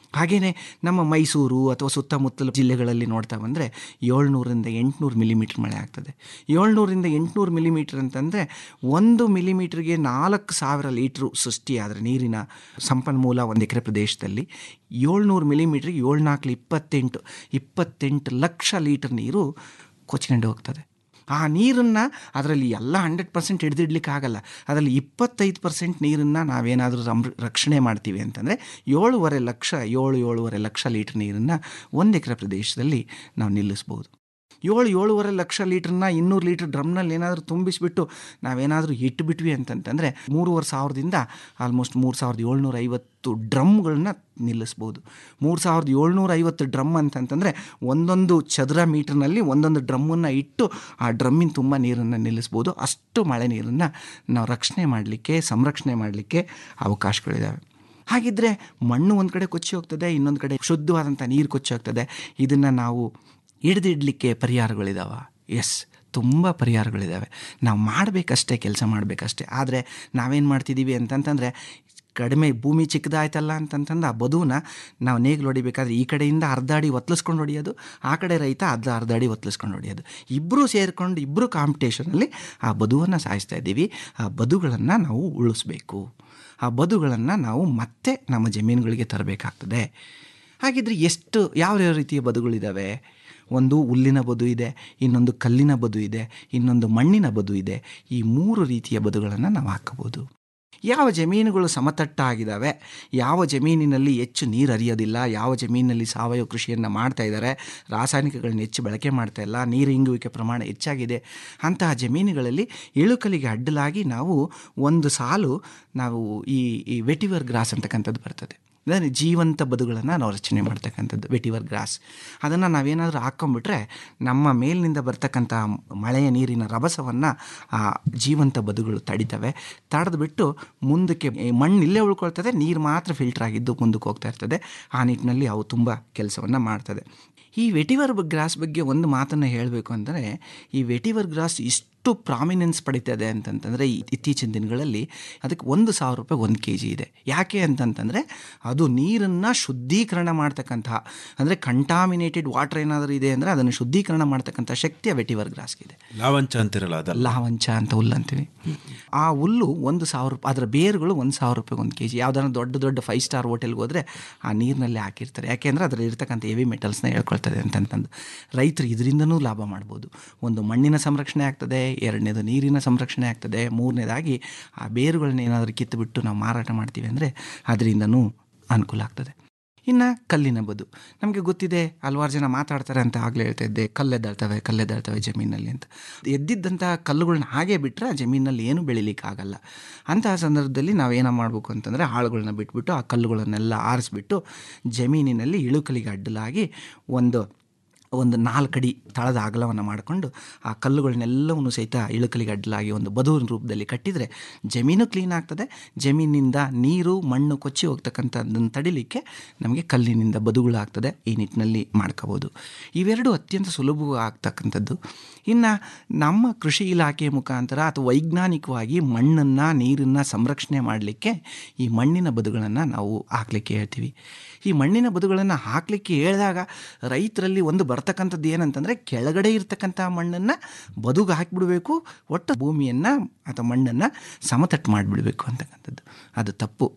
ಹಾಗೆಯೇ ನಮ್ಮ ಮೈಸೂರು ಅಥವಾ ಸುತ್ತಮುತ್ತಲ ಜಿಲ್ಲೆಗಳಲ್ಲಿ ನೋಡ್ತಾ ಬಂದರೆ ಏಳ್ನೂರಿಂದ ಎಂಟುನೂರು ಮಿಲಿಮೀಟ್ರ್ ಮಳೆ ಆಗ್ತದೆ ಏಳ್ನೂರಿಂದ ಎಂಟುನೂರು ಮಿಲಿಮೀಟ್ರ್ ಅಂತಂದರೆ ಒಂದು ಮಿಲಿಮೀಟ್ರಿಗೆ ನಾಲ್ಕು ಸಾವಿರ ಲೀಟ್ರು ಸೃಷ್ಟಿಯಾದರೆ ನೀರಿನ ಸಂಪನ್ಮೂಲ ಒಂದು ಎಕರೆ ಪ್ರದೇಶದಲ್ಲಿ ಏಳ್ನೂರು ಮಿಲಿಮೀಟ್ರಿಗೆ ಏಳ್ನಾಲ್ಕು ಇಪ್ಪತ್ತೆಂಟು ಇಪ್ಪತ್ತೆಂಟು ಲಕ್ಷ ಲೀಟರ್ ನೀರು ಕೊಚ್ಕೊಂಡು ಹೋಗ್ತದೆ ಆ ನೀರನ್ನು ಅದರಲ್ಲಿ ಎಲ್ಲ ಹಂಡ್ರೆಡ್ ಪರ್ಸೆಂಟ್ ಹಿಡಿದಿಡ್ಲಿಕ್ಕಾಗಲ್ಲ ಅದರಲ್ಲಿ ಇಪ್ಪತ್ತೈದು ಪರ್ಸೆಂಟ್ ನೀರನ್ನು ನಾವೇನಾದರೂ ಸಂರ ರಕ್ಷಣೆ ಮಾಡ್ತೀವಿ ಅಂತಂದರೆ ಏಳುವರೆ ಲಕ್ಷ ಏಳು ಏಳುವರೆ ಲಕ್ಷ ಲೀಟ್ರ್ ನೀರನ್ನು ಒಂದು ಎಕರೆ ಪ್ರದೇಶದಲ್ಲಿ ನಾವು ನಿಲ್ಲಿಸ್ಬೋದು ಏಳು ಏಳುವರೆ ಲಕ್ಷ ಲೀಟ್ರನ್ನ ಇನ್ನೂರು ಲೀಟ್ರ್ ಡ್ರಮ್ನಲ್ಲಿ ಏನಾದರೂ ತುಂಬಿಸಿಬಿಟ್ಟು ನಾವೇನಾದರೂ ಇಟ್ಟುಬಿಟ್ವಿ ಅಂತಂತಂದರೆ ಮೂರುವರೆ ಸಾವಿರದಿಂದ ಆಲ್ಮೋಸ್ಟ್ ಮೂರು ಸಾವಿರದ ಏಳ್ನೂರ ಐವತ್ತು ಡ್ರಮ್ಗಳನ್ನ ನಿಲ್ಲಿಸ್ಬೋದು ಮೂರು ಸಾವಿರದ ಏಳ್ನೂರ ಐವತ್ತು ಡ್ರಮ್ ಅಂತಂತಂದರೆ ಒಂದೊಂದು ಚದರ ಮೀಟ್ರ್ನಲ್ಲಿ ಒಂದೊಂದು ಡ್ರಮ್ಮನ್ನು ಇಟ್ಟು ಆ ಡ್ರಮ್ಮಿನ ತುಂಬ ನೀರನ್ನು ನಿಲ್ಲಿಸ್ಬೋದು ಅಷ್ಟು ಮಳೆ ನೀರನ್ನು ನಾವು ರಕ್ಷಣೆ ಮಾಡಲಿಕ್ಕೆ ಸಂರಕ್ಷಣೆ ಮಾಡಲಿಕ್ಕೆ ಅವಕಾಶಗಳಿದ್ದಾವೆ ಹಾಗಿದ್ದರೆ ಮಣ್ಣು ಒಂದು ಕಡೆ ಕೊಚ್ಚಿ ಹೋಗ್ತದೆ ಇನ್ನೊಂದು ಕಡೆ ಶುದ್ಧವಾದಂಥ ನೀರು ಕೊಚ್ಚಿ ಹೋಗ್ತದೆ ಇದನ್ನು ನಾವು ಹಿಡಿದಿಡಲಿಕ್ಕೆ ಪರಿಹಾರಗಳಿದಾವ ಎಸ್ ತುಂಬ ಪರಿಹಾರಗಳಿದ್ದಾವೆ ನಾವು ಮಾಡಬೇಕಷ್ಟೇ ಕೆಲಸ ಮಾಡಬೇಕಷ್ಟೇ ಆದರೆ ನಾವೇನು ಮಾಡ್ತಿದ್ದೀವಿ ಅಂತಂತಂದರೆ ಕಡಿಮೆ ಭೂಮಿ ಚಿಕ್ಕದಾಯ್ತಲ್ಲ ಅಂತಂತಂದು ಆ ಬದುವನ್ನ ನಾವು ನೇಗಿಲು ಹೊಡಿಬೇಕಾದ್ರೆ ಈ ಕಡೆಯಿಂದ ಅರ್ಧ ಅಡಿ ಒತ್ತಲಿಸ್ಕೊಂಡು ಹೊಡಿಯೋದು ಆ ಕಡೆ ರೈತ ಅರ್ಧ ಅರ್ಧ ಅಡಿ ಒತ್ತಲಿಸ್ಕೊಂಡು ಹೊಡಿಯೋದು ಇಬ್ಬರು ಸೇರಿಕೊಂಡು ಇಬ್ಬರು ಕಾಂಪಿಟೇಷನಲ್ಲಿ ಆ ಬದುವನ್ನು ಸಾಯಿಸ್ತಾ ಇದ್ದೀವಿ ಆ ಬದುಗಳನ್ನು ನಾವು ಉಳಿಸ್ಬೇಕು ಆ ಬದುಗಳನ್ನು ನಾವು ಮತ್ತೆ ನಮ್ಮ ಜಮೀನುಗಳಿಗೆ ತರಬೇಕಾಗ್ತದೆ ಹಾಗಿದ್ರೆ ಎಷ್ಟು ಯಾವ ಯಾವ ರೀತಿಯ ಬದುಗಳಿದ್ದಾವೆ ಒಂದು ಹುಲ್ಲಿನ ಬದು ಇದೆ ಇನ್ನೊಂದು ಕಲ್ಲಿನ ಬದು ಇದೆ ಇನ್ನೊಂದು ಮಣ್ಣಿನ ಬದು ಇದೆ ಈ ಮೂರು ರೀತಿಯ ಬದುಗಳನ್ನು ನಾವು ಹಾಕಬಹುದು ಯಾವ ಜಮೀನುಗಳು ಸಮತಟ್ಟಾಗಿದ್ದಾವೆ ಯಾವ ಜಮೀನಿನಲ್ಲಿ ಹೆಚ್ಚು ನೀರು ಹರಿಯೋದಿಲ್ಲ ಯಾವ ಜಮೀನಿನಲ್ಲಿ ಸಾವಯವ ಕೃಷಿಯನ್ನು ಮಾಡ್ತಾ ಇದ್ದಾರೆ ರಾಸಾಯನಿಕಗಳನ್ನ ಹೆಚ್ಚು ಬಳಕೆ ಮಾಡ್ತಾ ಇಲ್ಲ ನೀರು ಇಂಗುವಿಕೆ ಪ್ರಮಾಣ ಹೆಚ್ಚಾಗಿದೆ ಅಂತಹ ಜಮೀನುಗಳಲ್ಲಿ ಇಳುಕಲಿಗೆ ಅಡ್ಡಲಾಗಿ ನಾವು ಒಂದು ಸಾಲು ನಾವು ಈ ಈ ವೆಟಿವರ್ ಗ್ರಾಸ್ ಅಂತಕ್ಕಂಥದ್ದು ಬರ್ತದೆ ಅಂದರೆ ಜೀವಂತ ಬದುಗಳನ್ನು ನಾವು ರಚನೆ ಮಾಡ್ತಕ್ಕಂಥದ್ದು ವೆಟಿವರ್ ಗ್ರಾಸ್ ಅದನ್ನು ನಾವೇನಾದರೂ ಹಾಕ್ಕೊಂಬಿಟ್ರೆ ನಮ್ಮ ಮೇಲಿನಿಂದ ಬರ್ತಕ್ಕಂಥ ಮಳೆಯ ನೀರಿನ ರಭಸವನ್ನು ಆ ಜೀವಂತ ಬದುಗಳು ತಡಿತವೆ ತಡೆದ್ಬಿಟ್ಟು ಮುಂದಕ್ಕೆ ಈ ಮಣ್ಣು ಇಲ್ಲೇ ಉಳ್ಕೊಳ್ತದೆ ನೀರು ಮಾತ್ರ ಫಿಲ್ಟರ್ ಆಗಿದ್ದು ಮುಂದಕ್ಕೆ ಹೋಗ್ತಾ ಇರ್ತದೆ ಆ ನಿಟ್ಟಿನಲ್ಲಿ ಅವು ತುಂಬ ಕೆಲಸವನ್ನು ಮಾಡ್ತದೆ ಈ ವೆಟಿವರ್ ಗ್ರಾಸ್ ಬಗ್ಗೆ ಒಂದು ಮಾತನ್ನು ಹೇಳಬೇಕು ಅಂದರೆ ಈ ವೆಟಿವರ್ ಗ್ರಾಸ್ ಇಷ್ಟು ಪ್ರಾಮಿನೆನ್ಸ್ ಪಡಿತದೆ ಅಂತಂತಂದರೆ ಇತ್ತೀಚಿನ ದಿನಗಳಲ್ಲಿ ಅದಕ್ಕೆ ಒಂದು ಸಾವಿರ ರೂಪಾಯಿ ಒಂದು ಕೆ ಜಿ ಇದೆ ಯಾಕೆ ಅಂತಂತಂದರೆ ಅದು ನೀರನ್ನು ಶುದ್ಧೀಕರಣ ಮಾಡ್ತಕ್ಕಂತಹ ಅಂದರೆ ಕಂಟಾಮಿನೇಟೆಡ್ ವಾಟರ್ ಏನಾದರೂ ಇದೆ ಅಂದರೆ ಅದನ್ನು ಶುದ್ಧೀಕರಣ ಮಾಡ್ತಕ್ಕಂಥ ಶಕ್ತಿ ಆ ವೆಟಿವರ್ ಗ್ರಾಸ್ಗಿದೆ ಲಾವಂಚ ಅಂತಿರಲ್ಲ ಅದಲ್ಲ ಲಾವಂಚ ಅಂತ ಹುಲ್ಲು ಅಂತೀವಿ ಆ ಹುಲ್ಲು ಒಂದು ಸಾವಿರ ರೂಪಾಯಿ ಅದರ ಬೇರುಗಳು ಒಂದು ಸಾವಿರ ರೂಪಾಯಿ ಒಂದು ಕೆ ಜಿ ಯಾವ್ದಾದ್ರು ದೊಡ್ಡ ದೊಡ್ಡ ಫೈವ್ ಸ್ಟಾರ್ ಹೋಟೆಲ್ಗೆ ಹೋದರೆ ಆ ನೀರಿನಲ್ಲಿ ಹಾಕಿರ್ತಾರೆ ಯಾಕೆಂದರೆ ಅದರಲ್ಲಿ ಇರ್ತಕ್ಕಂಥ ಹೆವಿ ಮೆಟಲ್ಸ್ನ ಹೇಳ್ಕೊಳ್ತದೆ ಅಂತಂತಂದು ರೈತರು ಇದರಿಂದನೂ ಲಾಭ ಮಾಡ್ಬೋದು ಒಂದು ಮಣ್ಣಿನ ಸಂರಕ್ಷಣೆ ಆಗ್ತದೆ ಎರಡನೇದು ನೀರಿನ ಸಂರಕ್ಷಣೆ ಆಗ್ತದೆ ಮೂರನೇದಾಗಿ ಆ ಬೇರುಗಳನ್ನ ಏನಾದರೂ ಕಿತ್ತುಬಿಟ್ಟು ನಾವು ಮಾರಾಟ ಮಾಡ್ತೀವಿ ಅಂದರೆ ಅದರಿಂದನೂ ಅನುಕೂಲ ಆಗ್ತದೆ ಇನ್ನು ಕಲ್ಲಿನ ಬದು ನಮಗೆ ಗೊತ್ತಿದೆ ಹಲವಾರು ಜನ ಮಾತಾಡ್ತಾರೆ ಅಂತ ಆಗಲೇ ಹೇಳ್ತಾ ಇದ್ದೆ ಕಲ್ಲೆದ್ದಾಳ್ತವೆ ಕಲ್ಲೆದ್ದಾಳ್ತವೆ ಜಮೀನಲ್ಲಿ ಅಂತ ಎದ್ದಿದ್ದಂಥ ಕಲ್ಲುಗಳನ್ನ ಹಾಗೆ ಬಿಟ್ಟರೆ ಆ ಜಮೀನಲ್ಲಿ ಏನು ಬೆಳಿಲಿಕ್ಕಾಗಲ್ಲ ಅಂತಹ ಸಂದರ್ಭದಲ್ಲಿ ನಾವೇನೋ ಮಾಡಬೇಕು ಅಂತಂದರೆ ಆಳುಗಳನ್ನ ಬಿಟ್ಬಿಟ್ಟು ಆ ಕಲ್ಲುಗಳನ್ನೆಲ್ಲ ಆರಿಸ್ಬಿಟ್ಟು ಜಮೀನಿನಲ್ಲಿ ಇಳುಕಲಿಗೆ ಅಡ್ಡಲಾಗಿ ಒಂದು ಒಂದು ನಾಲ್ಕಡಿ ತಳದ ಅಗಲವನ್ನು ಮಾಡಿಕೊಂಡು ಆ ಕಲ್ಲುಗಳನ್ನೆಲ್ಲವನ್ನು ಸಹಿತ ಇಳುಕಲಿಗೆ ಅಡ್ಡಲಾಗಿ ಒಂದು ಬದುವಿನ ರೂಪದಲ್ಲಿ ಕಟ್ಟಿದರೆ ಜಮೀನು ಕ್ಲೀನ್ ಆಗ್ತದೆ ಜಮೀನಿನಿಂದ ನೀರು ಮಣ್ಣು ಕೊಚ್ಚಿ ಹೋಗ್ತಕ್ಕಂಥದ್ದನ್ನು ತಡಿಲಿಕ್ಕೆ ನಮಗೆ ಕಲ್ಲಿನಿಂದ ಬದುಗಳಾಗ್ತದೆ ಈ ನಿಟ್ಟಿನಲ್ಲಿ ಮಾಡ್ಕೋಬೋದು ಇವೆರಡು ಅತ್ಯಂತ ಸುಲಭವಾಗಿ ಆಗ್ತಕ್ಕಂಥದ್ದು ಇನ್ನು ನಮ್ಮ ಕೃಷಿ ಇಲಾಖೆ ಮುಖಾಂತರ ಅಥವಾ ವೈಜ್ಞಾನಿಕವಾಗಿ ಮಣ್ಣನ್ನು ನೀರನ್ನು ಸಂರಕ್ಷಣೆ ಮಾಡಲಿಕ್ಕೆ ಈ ಮಣ್ಣಿನ ಬದುಗಳನ್ನು ನಾವು ಹಾಕ್ಲಿಕ್ಕೆ ಹೇಳ್ತೀವಿ ಈ ಮಣ್ಣಿನ ಬದುಗಳನ್ನು ಹಾಕಲಿಕ್ಕೆ ಹೇಳಿದಾಗ ರೈತರಲ್ಲಿ ಒಂದು ಬರ್ತಕ್ಕಂಥದ್ದು ಏನಂತಂದರೆ ಕೆಳಗಡೆ ಇರ್ತಕ್ಕಂಥ ಮಣ್ಣನ್ನು ಬದುಗೆ ಹಾಕಿಬಿಡಬೇಕು ಒಟ್ಟು ಭೂಮಿಯನ್ನು ಅಥವಾ ಮಣ್ಣನ್ನು ಸಮತಟ್ಟು ಮಾಡಿಬಿಡಬೇಕು ಅಂತಕ್ಕಂಥದ್ದು ಅದು ತಪ್ಪು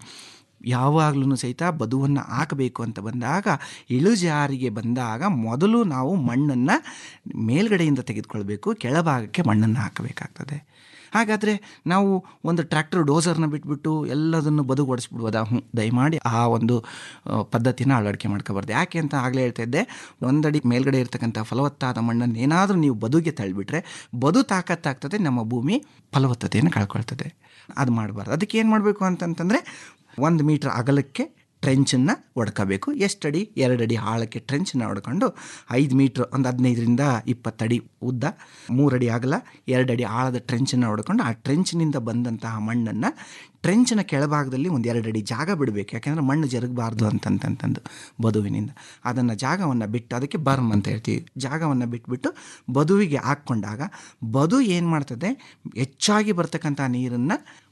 ಯಾವಾಗಲೂ ಸಹಿತ ಬದುವನ್ನು ಹಾಕಬೇಕು ಅಂತ ಬಂದಾಗ ಇಳುಜಾರಿಗೆ ಬಂದಾಗ ಮೊದಲು ನಾವು ಮಣ್ಣನ್ನು ಮೇಲ್ಗಡೆಯಿಂದ ತೆಗೆದುಕೊಳ್ಬೇಕು ಕೆಳಭಾಗಕ್ಕೆ ಮಣ್ಣನ್ನು ಹಾಕಬೇಕಾಗ್ತದೆ ಹಾಗಾದರೆ ನಾವು ಒಂದು ಟ್ರ್ಯಾಕ್ಟರ್ ಡೋಸರ್ನ ಬಿಟ್ಬಿಟ್ಟು ಎಲ್ಲದನ್ನು ಬದುಕು ಓಡಿಸ್ಬಿಡ್ಬೋದಾ ಹ್ಞೂ ದಯಮಾಡಿ ಆ ಒಂದು ಪದ್ಧತಿನ ಅಳವಡಿಕೆ ಮಾಡ್ಕೊಬಾರ್ದು ಯಾಕೆ ಅಂತ ಆಗಲೇ ಹೇಳ್ತಾ ಇದ್ದೆ ಒಂದಡಿ ಮೇಲ್ಗಡೆ ಇರ್ತಕ್ಕಂಥ ಫಲವತ್ತಾದ ಮಣ್ಣನ್ನು ಏನಾದರೂ ನೀವು ಬದುಗೆ ತಳ್ಳಿಬಿಟ್ರೆ ಬದು ತಾಕತ್ತಾಗ್ತದೆ ನಮ್ಮ ಭೂಮಿ ಫಲವತ್ತತೆಯನ್ನು ಕಳ್ಕೊಳ್ತದೆ ಅದು ಮಾಡಬಾರ್ದು ಅದಕ್ಕೆ ಏನು ಮಾಡಬೇಕು ಅಂತಂತಂದರೆ ಒಂದು ಮೀಟ್ರ್ ಅಗಲಕ್ಕೆ ಟ್ರೆಂಚನ್ನು ಹೊಡ್ಕೋಬೇಕು ಎಷ್ಟಡಿ ಎರಡಡಿ ಆಳಕ್ಕೆ ಟ್ರೆಂಚನ್ನ ಹೊಡ್ಕೊಂಡು ಐದು ಮೀಟ್ರ್ ಒಂದು ಹದಿನೈದರಿಂದ ಇಪ್ಪತ್ತಡಿ ಉದ್ದ ಮೂರಡಿ ಆಗಲ ಎರಡಡಿ ಆಳದ ಟ್ರೆಂಚನ್ನು ಹೊಡ್ಕೊಂಡು ಆ ಟ್ರೆಂಚ್ನಿಂದ ಬಂದಂತಹ ಮಣ್ಣನ್ನು ಟ್ರೆಂಚಿನ ಕೆಳಭಾಗದಲ್ಲಿ ಒಂದು ಎರಡಡಿ ಜಾಗ ಬಿಡಬೇಕು ಯಾಕೆಂದರೆ ಮಣ್ಣು ಜರುಗಬಾರ್ದು ಅಂತಂತಂತಂದು ಬದುವಿನಿಂದ ಅದನ್ನು ಜಾಗವನ್ನು ಬಿಟ್ಟು ಅದಕ್ಕೆ ಬರ್ಮ್ ಅಂತ ಹೇಳ್ತೀವಿ ಜಾಗವನ್ನು ಬಿಟ್ಬಿಟ್ಟು ಬದುವಿಗೆ ಹಾಕ್ಕೊಂಡಾಗ ಬದು ಏನು ಮಾಡ್ತದೆ ಹೆಚ್ಚಾಗಿ ಬರ್ತಕ್ಕಂಥ ನೀರನ್ನು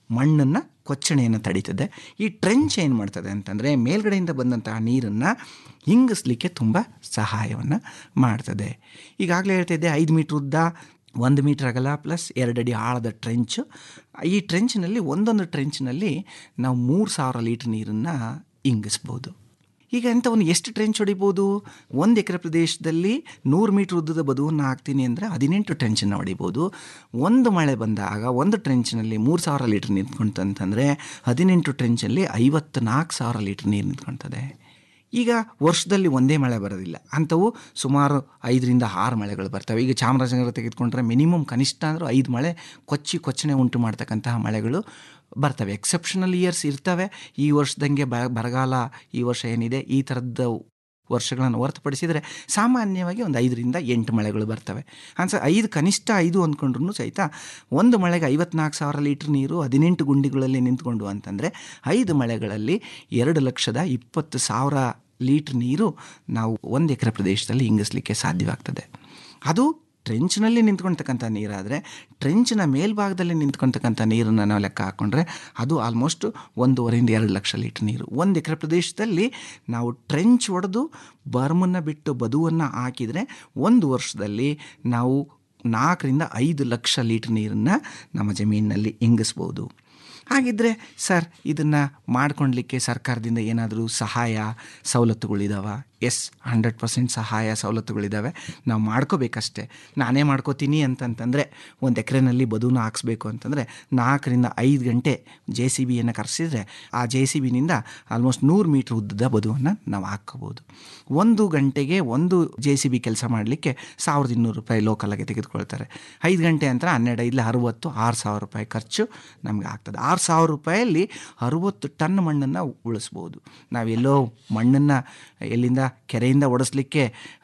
ಮಣ್ಣನ್ನು ಕೊಚ್ಚಣೆಯನ್ನು ತಡೀತದೆ ಈ ಟ್ರೆಂಚ್ ಏನು ಮಾಡ್ತದೆ ಅಂತಂದರೆ ಮೇಲ್ಗಡೆಯಿಂದ ಬಂದಂತಹ ನೀರನ್ನು ಹಿಂಗಿಸ್ಲಿಕ್ಕೆ ತುಂಬ ಸಹಾಯವನ್ನು ಮಾಡ್ತದೆ ಈಗಾಗಲೇ ಹೇಳ್ತಿದ್ದೆ ಐದು ಮೀಟ್ರ್ ಉದ್ದ ಒಂದು ಮೀಟ್ರ್ ಅಗಲ ಪ್ಲಸ್ ಎರಡು ಅಡಿ ಆಳದ ಟ್ರೆಂಚ್ ಈ ಟ್ರೆಂಚ್ನಲ್ಲಿ ಒಂದೊಂದು ಟ್ರೆಂಚ್ನಲ್ಲಿ ನಾವು ಮೂರು ಸಾವಿರ ಲೀಟ್ರ್ ನೀರನ್ನು ಇಂಗಿಸ್ಬೋದು ಈಗ ಎಂಥವನ್ನು ಎಷ್ಟು ಟ್ರೆಂಚ್ ಹೊಡಿಬೋದು ಒಂದು ಎಕರೆ ಪ್ರದೇಶದಲ್ಲಿ ನೂರು ಮೀಟ್ರ್ ಉದ್ದದ ಬದುವನ್ನು ಹಾಕ್ತೀನಿ ಅಂದರೆ ಹದಿನೆಂಟು ಟ್ರೆಂಚನ್ನು ಹೊಡಿಬೋದು ಒಂದು ಮಳೆ ಬಂದಾಗ ಒಂದು ಟ್ರೆಂಚ್ನಲ್ಲಿ ಮೂರು ಸಾವಿರ ಲೀಟ್ರ್ ನಿಂತ್ಕೊಂತಂತಂದರೆ ಹದಿನೆಂಟು ಟ್ರೆಂಚಲ್ಲಿ ಐವತ್ತು ನಾಲ್ಕು ಸಾವಿರ ಲೀಟ್ರ್ ನೀರು ನಿಂತ್ಕೊಳ್ತದೆ ಈಗ ವರ್ಷದಲ್ಲಿ ಒಂದೇ ಮಳೆ ಬರೋದಿಲ್ಲ ಅಂಥವು ಸುಮಾರು ಐದರಿಂದ ಆರು ಮಳೆಗಳು ಬರ್ತವೆ ಈಗ ಚಾಮರಾಜನಗರ ತೆಗೆದುಕೊಂಡ್ರೆ ಮಿನಿಮಮ್ ಕನಿಷ್ಠ ಅಂದರೂ ಐದು ಮಳೆ ಕೊಚ್ಚಿ ಕೊಚ್ಚನೆ ಉಂಟು ಮಾಡ್ತಕ್ಕಂತಹ ಮಳೆಗಳು ಬರ್ತವೆ ಎಕ್ಸೆಪ್ಷನಲ್ ಇಯರ್ಸ್ ಇರ್ತವೆ ಈ ವರ್ಷದಂಗೆ ಬ ಬರಗಾಲ ಈ ವರ್ಷ ಏನಿದೆ ಈ ಥರದ ವರ್ಷಗಳನ್ನು ಹೊರತುಪಡಿಸಿದರೆ ಸಾಮಾನ್ಯವಾಗಿ ಒಂದು ಐದರಿಂದ ಎಂಟು ಮಳೆಗಳು ಬರ್ತವೆ ಅನ್ಸ ಐದು ಕನಿಷ್ಠ ಐದು ಅಂದ್ಕೊಂಡ್ರು ಸಹಿತ ಒಂದು ಮಳೆಗೆ ಐವತ್ನಾಲ್ಕು ಸಾವಿರ ಲೀಟ್ರ್ ನೀರು ಹದಿನೆಂಟು ಗುಂಡಿಗಳಲ್ಲಿ ನಿಂತ್ಕೊಂಡು ಅಂತಂದರೆ ಐದು ಮಳೆಗಳಲ್ಲಿ ಎರಡು ಲಕ್ಷದ ಇಪ್ಪತ್ತು ಸಾವಿರ ಲೀಟ್ರ್ ನೀರು ನಾವು ಒಂದು ಎಕರೆ ಪ್ರದೇಶದಲ್ಲಿ ಇಂಗಿಸ್ಲಿಕ್ಕೆ ಸಾಧ್ಯವಾಗ್ತದೆ ಅದು ಟ್ರೆಂಚ್ನಲ್ಲಿ ನಿಂತ್ಕೊಳ್ತಕ್ಕಂಥ ನೀರಾದರೆ ಟ್ರೆಂಚ್ನ ಮೇಲ್ಭಾಗದಲ್ಲಿ ನಿಂತ್ಕೊಳ್ತಕ್ಕಂಥ ನೀರನ್ನು ನಾವು ಲೆಕ್ಕ ಹಾಕ್ಕೊಂಡ್ರೆ ಅದು ಆಲ್ಮೋಸ್ಟ್ ಒಂದೂವರೆಯಿಂದ ಎರಡು ಲಕ್ಷ ಲೀಟ್ರ್ ನೀರು ಒಂದು ಎಕರೆ ಪ್ರದೇಶದಲ್ಲಿ ನಾವು ಟ್ರೆಂಚ್ ಹೊಡೆದು ಬರ್ಮನ್ನು ಬಿಟ್ಟು ಬದುವನ್ನು ಹಾಕಿದರೆ ಒಂದು ವರ್ಷದಲ್ಲಿ ನಾವು ನಾಲ್ಕರಿಂದ ಐದು ಲಕ್ಷ ಲೀಟ್ರ್ ನೀರನ್ನು ನಮ್ಮ ಜಮೀನಿನಲ್ಲಿ ಇಂಗಿಸ್ಬೋದು ಹಾಗಿದ್ದರೆ ಸರ್ ಇದನ್ನು ಮಾಡ್ಕೊಳ್ಲಿಕ್ಕೆ ಸರ್ಕಾರದಿಂದ ಏನಾದರೂ ಸಹಾಯ ಸವಲತ್ತುಗಳಿದಾವ ಎಸ್ ಹಂಡ್ರೆಡ್ ಪರ್ಸೆಂಟ್ ಸಹಾಯ ಸವಲತ್ತುಗಳಿದ್ದಾವೆ ನಾವು ಮಾಡ್ಕೋಬೇಕಷ್ಟೆ ನಾನೇ ಮಾಡ್ಕೋತೀನಿ ಅಂತಂತಂದರೆ ಒಂದು ಎಕರೆನಲ್ಲಿ ಬದುನ ಹಾಕ್ಸ್ಬೇಕು ಅಂತಂದರೆ ನಾಲ್ಕರಿಂದ ಐದು ಗಂಟೆ ಜೆ ಸಿ ಬಿಯನ್ನು ಕರೆಸಿದ್ರೆ ಆ ಜೆ ಸಿ ಬಿನಿಂದ ಆಲ್ಮೋಸ್ಟ್ ನೂರು ಮೀಟ್ರ್ ಉದ್ದದ ಬದುವನ್ನು ನಾವು ಹಾಕ್ಕೋಬೋದು ಒಂದು ಗಂಟೆಗೆ ಒಂದು ಜೆ ಸಿ ಬಿ ಕೆಲಸ ಮಾಡಲಿಕ್ಕೆ ಸಾವಿರದ ಇನ್ನೂರು ರೂಪಾಯಿ ಲೋಕಲಾಗಿ ತೆಗೆದುಕೊಳ್ತಾರೆ ಐದು ಗಂಟೆ ಅಂತ ಹನ್ನೆರಡು ಐದಲ ಅರುವತ್ತು ಆರು ಸಾವಿರ ರೂಪಾಯಿ ಖರ್ಚು ನಮಗೆ ಆಗ್ತದೆ ಆರು ಸಾವಿರ ರೂಪಾಯಲ್ಲಿ ಅರುವತ್ತು ಟನ್ ಮಣ್ಣನ್ನು ಉಳಿಸ್ಬೋದು ನಾವೆಲ್ಲೋ ಮಣ್ಣನ್ನು ಎಲ್ಲಿಂದ ಕೆರೆಯಿಂದ ಒಡಿಸ್ಲಿಕ್ಕೆ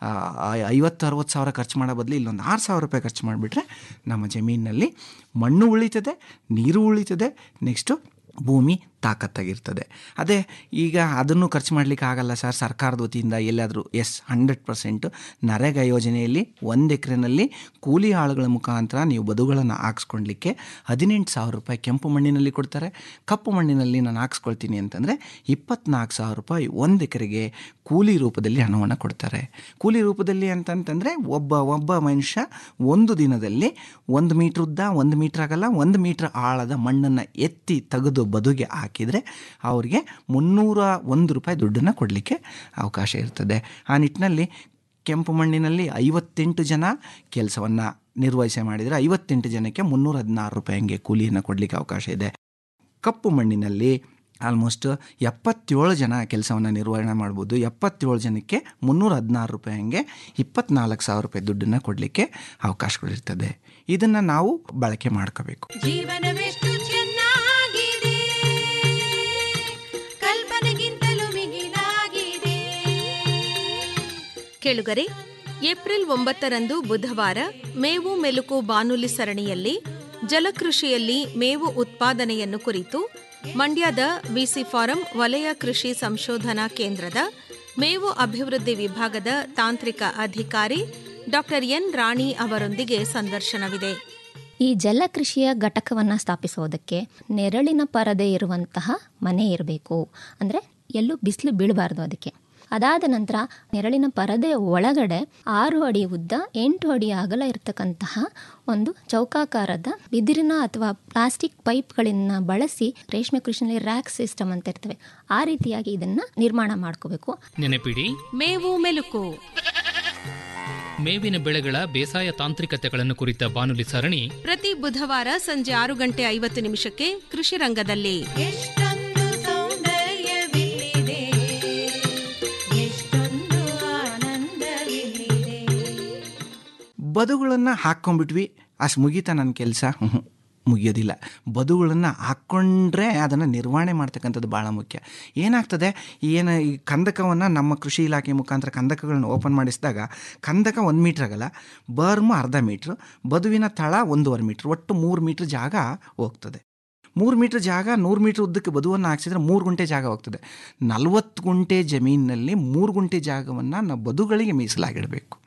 ಐವತ್ತು ಅರುವತ್ತು ಸಾವಿರ ಖರ್ಚು ಮಾಡೋ ಬದಲು ಇಲ್ಲೊಂದು ಆರು ಸಾವಿರ ರೂಪಾಯಿ ಖರ್ಚು ಮಾಡಿಬಿಟ್ರೆ ನಮ್ಮ ಜಮೀನಿನಲ್ಲಿ ಮಣ್ಣು ಉಳಿತದೆ ನೀರು ಉಳಿತದೆ ನೆಕ್ಸ್ಟು ಭೂಮಿ ತಾಕತ್ತಾಗಿರ್ತದೆ ಅದೇ ಈಗ ಅದನ್ನು ಖರ್ಚು ಮಾಡಲಿಕ್ಕೆ ಆಗಲ್ಲ ಸರ್ ಸರ್ಕಾರದ ವತಿಯಿಂದ ಎಲ್ಲಾದರೂ ಎಸ್ ಹಂಡ್ರೆಡ್ ಪರ್ಸೆಂಟು ನರೇಗಾ ಯೋಜನೆಯಲ್ಲಿ ಒಂದು ಎಕರೆನಲ್ಲಿ ಕೂಲಿ ಆಳುಗಳ ಮುಖಾಂತರ ನೀವು ಬದುಗಳನ್ನು ಹಾಕ್ಸ್ಕೊಳ್ಲಿಕ್ಕೆ ಹದಿನೆಂಟು ಸಾವಿರ ರೂಪಾಯಿ ಕೆಂಪು ಮಣ್ಣಿನಲ್ಲಿ ಕೊಡ್ತಾರೆ ಕಪ್ಪು ಮಣ್ಣಿನಲ್ಲಿ ನಾನು ಹಾಕ್ಸ್ಕೊಳ್ತೀನಿ ಅಂತಂದರೆ ಇಪ್ಪತ್ನಾಲ್ಕು ಸಾವಿರ ರೂಪಾಯಿ ಒಂದು ಎಕರೆಗೆ ಕೂಲಿ ರೂಪದಲ್ಲಿ ಹಣವನ್ನು ಕೊಡ್ತಾರೆ ಕೂಲಿ ರೂಪದಲ್ಲಿ ಅಂತಂತಂದರೆ ಒಬ್ಬ ಒಬ್ಬ ಮನುಷ್ಯ ಒಂದು ದಿನದಲ್ಲಿ ಒಂದು ಮೀಟ್ರ್ ಉದ್ದ ಒಂದು ಮೀಟ್ರ್ ಆಗಲ್ಲ ಒಂದು ಮೀಟ್ರ್ ಆಳದ ಮಣ್ಣನ್ನು ಎತ್ತಿ ತೆಗೆದು ಬದುಗೆ ಹಾಕಿದರೆ ಅವರಿಗೆ ಮುನ್ನೂರ ಒಂದು ರೂಪಾಯಿ ದುಡ್ಡನ್ನು ಕೊಡಲಿಕ್ಕೆ ಅವಕಾಶ ಇರ್ತದೆ ಆ ನಿಟ್ಟಿನಲ್ಲಿ ಕೆಂಪು ಮಣ್ಣಿನಲ್ಲಿ ಐವತ್ತೆಂಟು ಜನ ಕೆಲಸವನ್ನು ನಿರ್ವಹಿಸಿ ಮಾಡಿದರೆ ಐವತ್ತೆಂಟು ಜನಕ್ಕೆ ಮುನ್ನೂರ ಹದಿನಾರು ರೂಪಾಯಿ ಹಂಗೆ ಕೂಲಿಯನ್ನು ಕೊಡಲಿಕ್ಕೆ ಅವಕಾಶ ಇದೆ ಕಪ್ಪು ಮಣ್ಣಿನಲ್ಲಿ ಆಲ್ಮೋಸ್ಟ್ ಎಪ್ಪತ್ತೇಳು ಜನ ಕೆಲಸವನ್ನು ನಿರ್ವಹಣೆ ಮಾಡ್ಬೋದು ಎಪ್ಪತ್ತೇಳು ಜನಕ್ಕೆ ಮುನ್ನೂರ ಹದಿನಾರು ರೂಪಾಯಿ ಹಂಗೆ ಇಪ್ಪತ್ನಾಲ್ಕು ಸಾವಿರ ರೂಪಾಯಿ ದುಡ್ಡನ್ನು ಕೊಡಲಿಕ್ಕೆ ಅವಕಾಶಗಳಿರ್ತದೆ ಇದನ್ನು ನಾವು ಬಳಕೆ ಮಾಡ್ಕೋಬೇಕು ಜೀವನವೆಷ್ಟು ಚೆನ್ನಾಗಿದೆ ಕಲ್ಪನೆಗಿಂತಲೂ ಮಿಗಿಲಾಗಿದೆ ಕೇಳುಗರೆ ಏಪ್ರಿಲ್ ಒಂಬತ್ತರಂದು ಬುಧವಾರ ಮೇವು ಮೆಲುಕು ಬಾನುಲಿ ಸರಣಿಯಲ್ಲಿ ಜಲಕೃಷಿಯಲ್ಲಿ ಮೇವು ಉತ್ಪಾದನೆಯನ್ನು ಕುರಿತು ಮಂಡ್ಯದ ಬಿಸಿ ಫಾರಂ ವಲಯ ಕೃಷಿ ಸಂಶೋಧನಾ ಕೇಂದ್ರದ ಮೇವು ಅಭಿವೃದ್ಧಿ ವಿಭಾಗದ ತಾಂತ್ರಿಕ ಅಧಿಕಾರಿ ಡಾಕ್ಟರ್ ಎನ್ ರಾಣಿ ಅವರೊಂದಿಗೆ ಸಂದರ್ಶನವಿದೆ ಈ ಜಲಕೃಷಿಯ ಘಟಕವನ್ನು ಸ್ಥಾಪಿಸೋದಕ್ಕೆ ನೆರಳಿನ ಪರದೆ ಇರುವಂತಹ ಮನೆ ಇರಬೇಕು ಅಂದರೆ ಎಲ್ಲೂ ಬಿಸಿಲು ಬೀಳಬಾರ್ದು ಅದಕ್ಕೆ ಅದಾದ ನಂತರ ನೆರಳಿನ ಪರದೆಯ ಒಳಗಡೆ ಆರು ಅಡಿ ಉದ್ದ ಎಂಟು ಅಡಿ ಅಗಲ ಇರತಕ್ಕಂತಹ ಒಂದು ಚೌಕಾಕಾರದ ಬಿದಿರಿನ ಅಥವಾ ಪ್ಲಾಸ್ಟಿಕ್ ಪೈಪ್ಗಳನ್ನ ಬಳಸಿ ರೇಷ್ಮೆ ಕೃಷಿನಲ್ಲಿ ರ್ಯಾಕ್ ಸಿಸ್ಟಮ್ ಅಂತ ಇರ್ತವೆ ಆ ರೀತಿಯಾಗಿ ಇದನ್ನ ನಿರ್ಮಾಣ ಮಾಡ್ಕೋಬೇಕು ನೆನಪಿಡಿ ಮೇವು ಮೆಲುಕು ಮೇವಿನ ಬೆಳೆಗಳ ಬೇಸಾಯ ತಾಂತ್ರಿಕತೆಗಳನ್ನು ಕುರಿತ ಬಾನುಲಿ ಸರಣಿ ಪ್ರತಿ ಬುಧವಾರ ಸಂಜೆ ಆರು ಗಂಟೆ ಐವತ್ತು ನಿಮಿಷಕ್ಕೆ ಕೃಷಿ ರಂಗದಲ್ಲಿ ಎಷ್ಟೊಂದು ಸೌಂದರ್ಯವಿಲ್ಲಿದೆ ಎಷ್ಟೊಂದು ಆನಂದವಿಲ್ಲಿದೆ ಬದುಗಳನ್ನು ಹಾಕ್ಕೊಂಡ್ಬಿಟ್ವಿ ಅಷ್ಟು ಮುಗೀತಾ ನನ್ನ ಕೆಲಸ ಮುಗಿಯೋದಿಲ್ಲ ಬದುಗಳನ್ನು ಹಾಕ್ಕೊಂಡ್ರೆ ಅದನ್ನು ನಿರ್ವಹಣೆ ಮಾಡ್ತಕ್ಕಂಥದ್ದು ಭಾಳ ಮುಖ್ಯ ಏನಾಗ್ತದೆ ಏನು ಈ ಕಂದಕವನ್ನು ನಮ್ಮ ಕೃಷಿ ಇಲಾಖೆ ಮುಖಾಂತರ ಕಂದಕಗಳನ್ನ ಓಪನ್ ಮಾಡಿಸಿದಾಗ ಕಂದಕ ಒಂದು ಮೀಟ್ರ್ ಆಗಲ್ಲ ಬರ್ಮು ಅರ್ಧ ಮೀಟ್ರ್ ಬದುವಿನ ತಳ ಒಂದೂವರೆ ಮೀಟ್ರ್ ಒಟ್ಟು ಮೂರು ಮೀಟ್ರ್ ಜಾಗ ಹೋಗ್ತದೆ ಮೂರು ಮೀಟ್ರ್ ಜಾಗ ನೂರು ಮೀಟ್ರ್ ಉದ್ದಕ್ಕೆ ಬದುವನ್ನು ಹಾಕ್ಸಿದ್ರೆ ಮೂರು ಗುಂಟೆ ಜಾಗ ಹೋಗ್ತದೆ ನಲವತ್ತು ಗುಂಟೆ ಜಮೀನಿನಲ್ಲಿ ಮೂರು ಗುಂಟೆ ಜಾಗವನ್ನು ನಾವು ಬದುಗಳಿಗೆ ಮೀಸಲಾಗಿಡಬೇಕು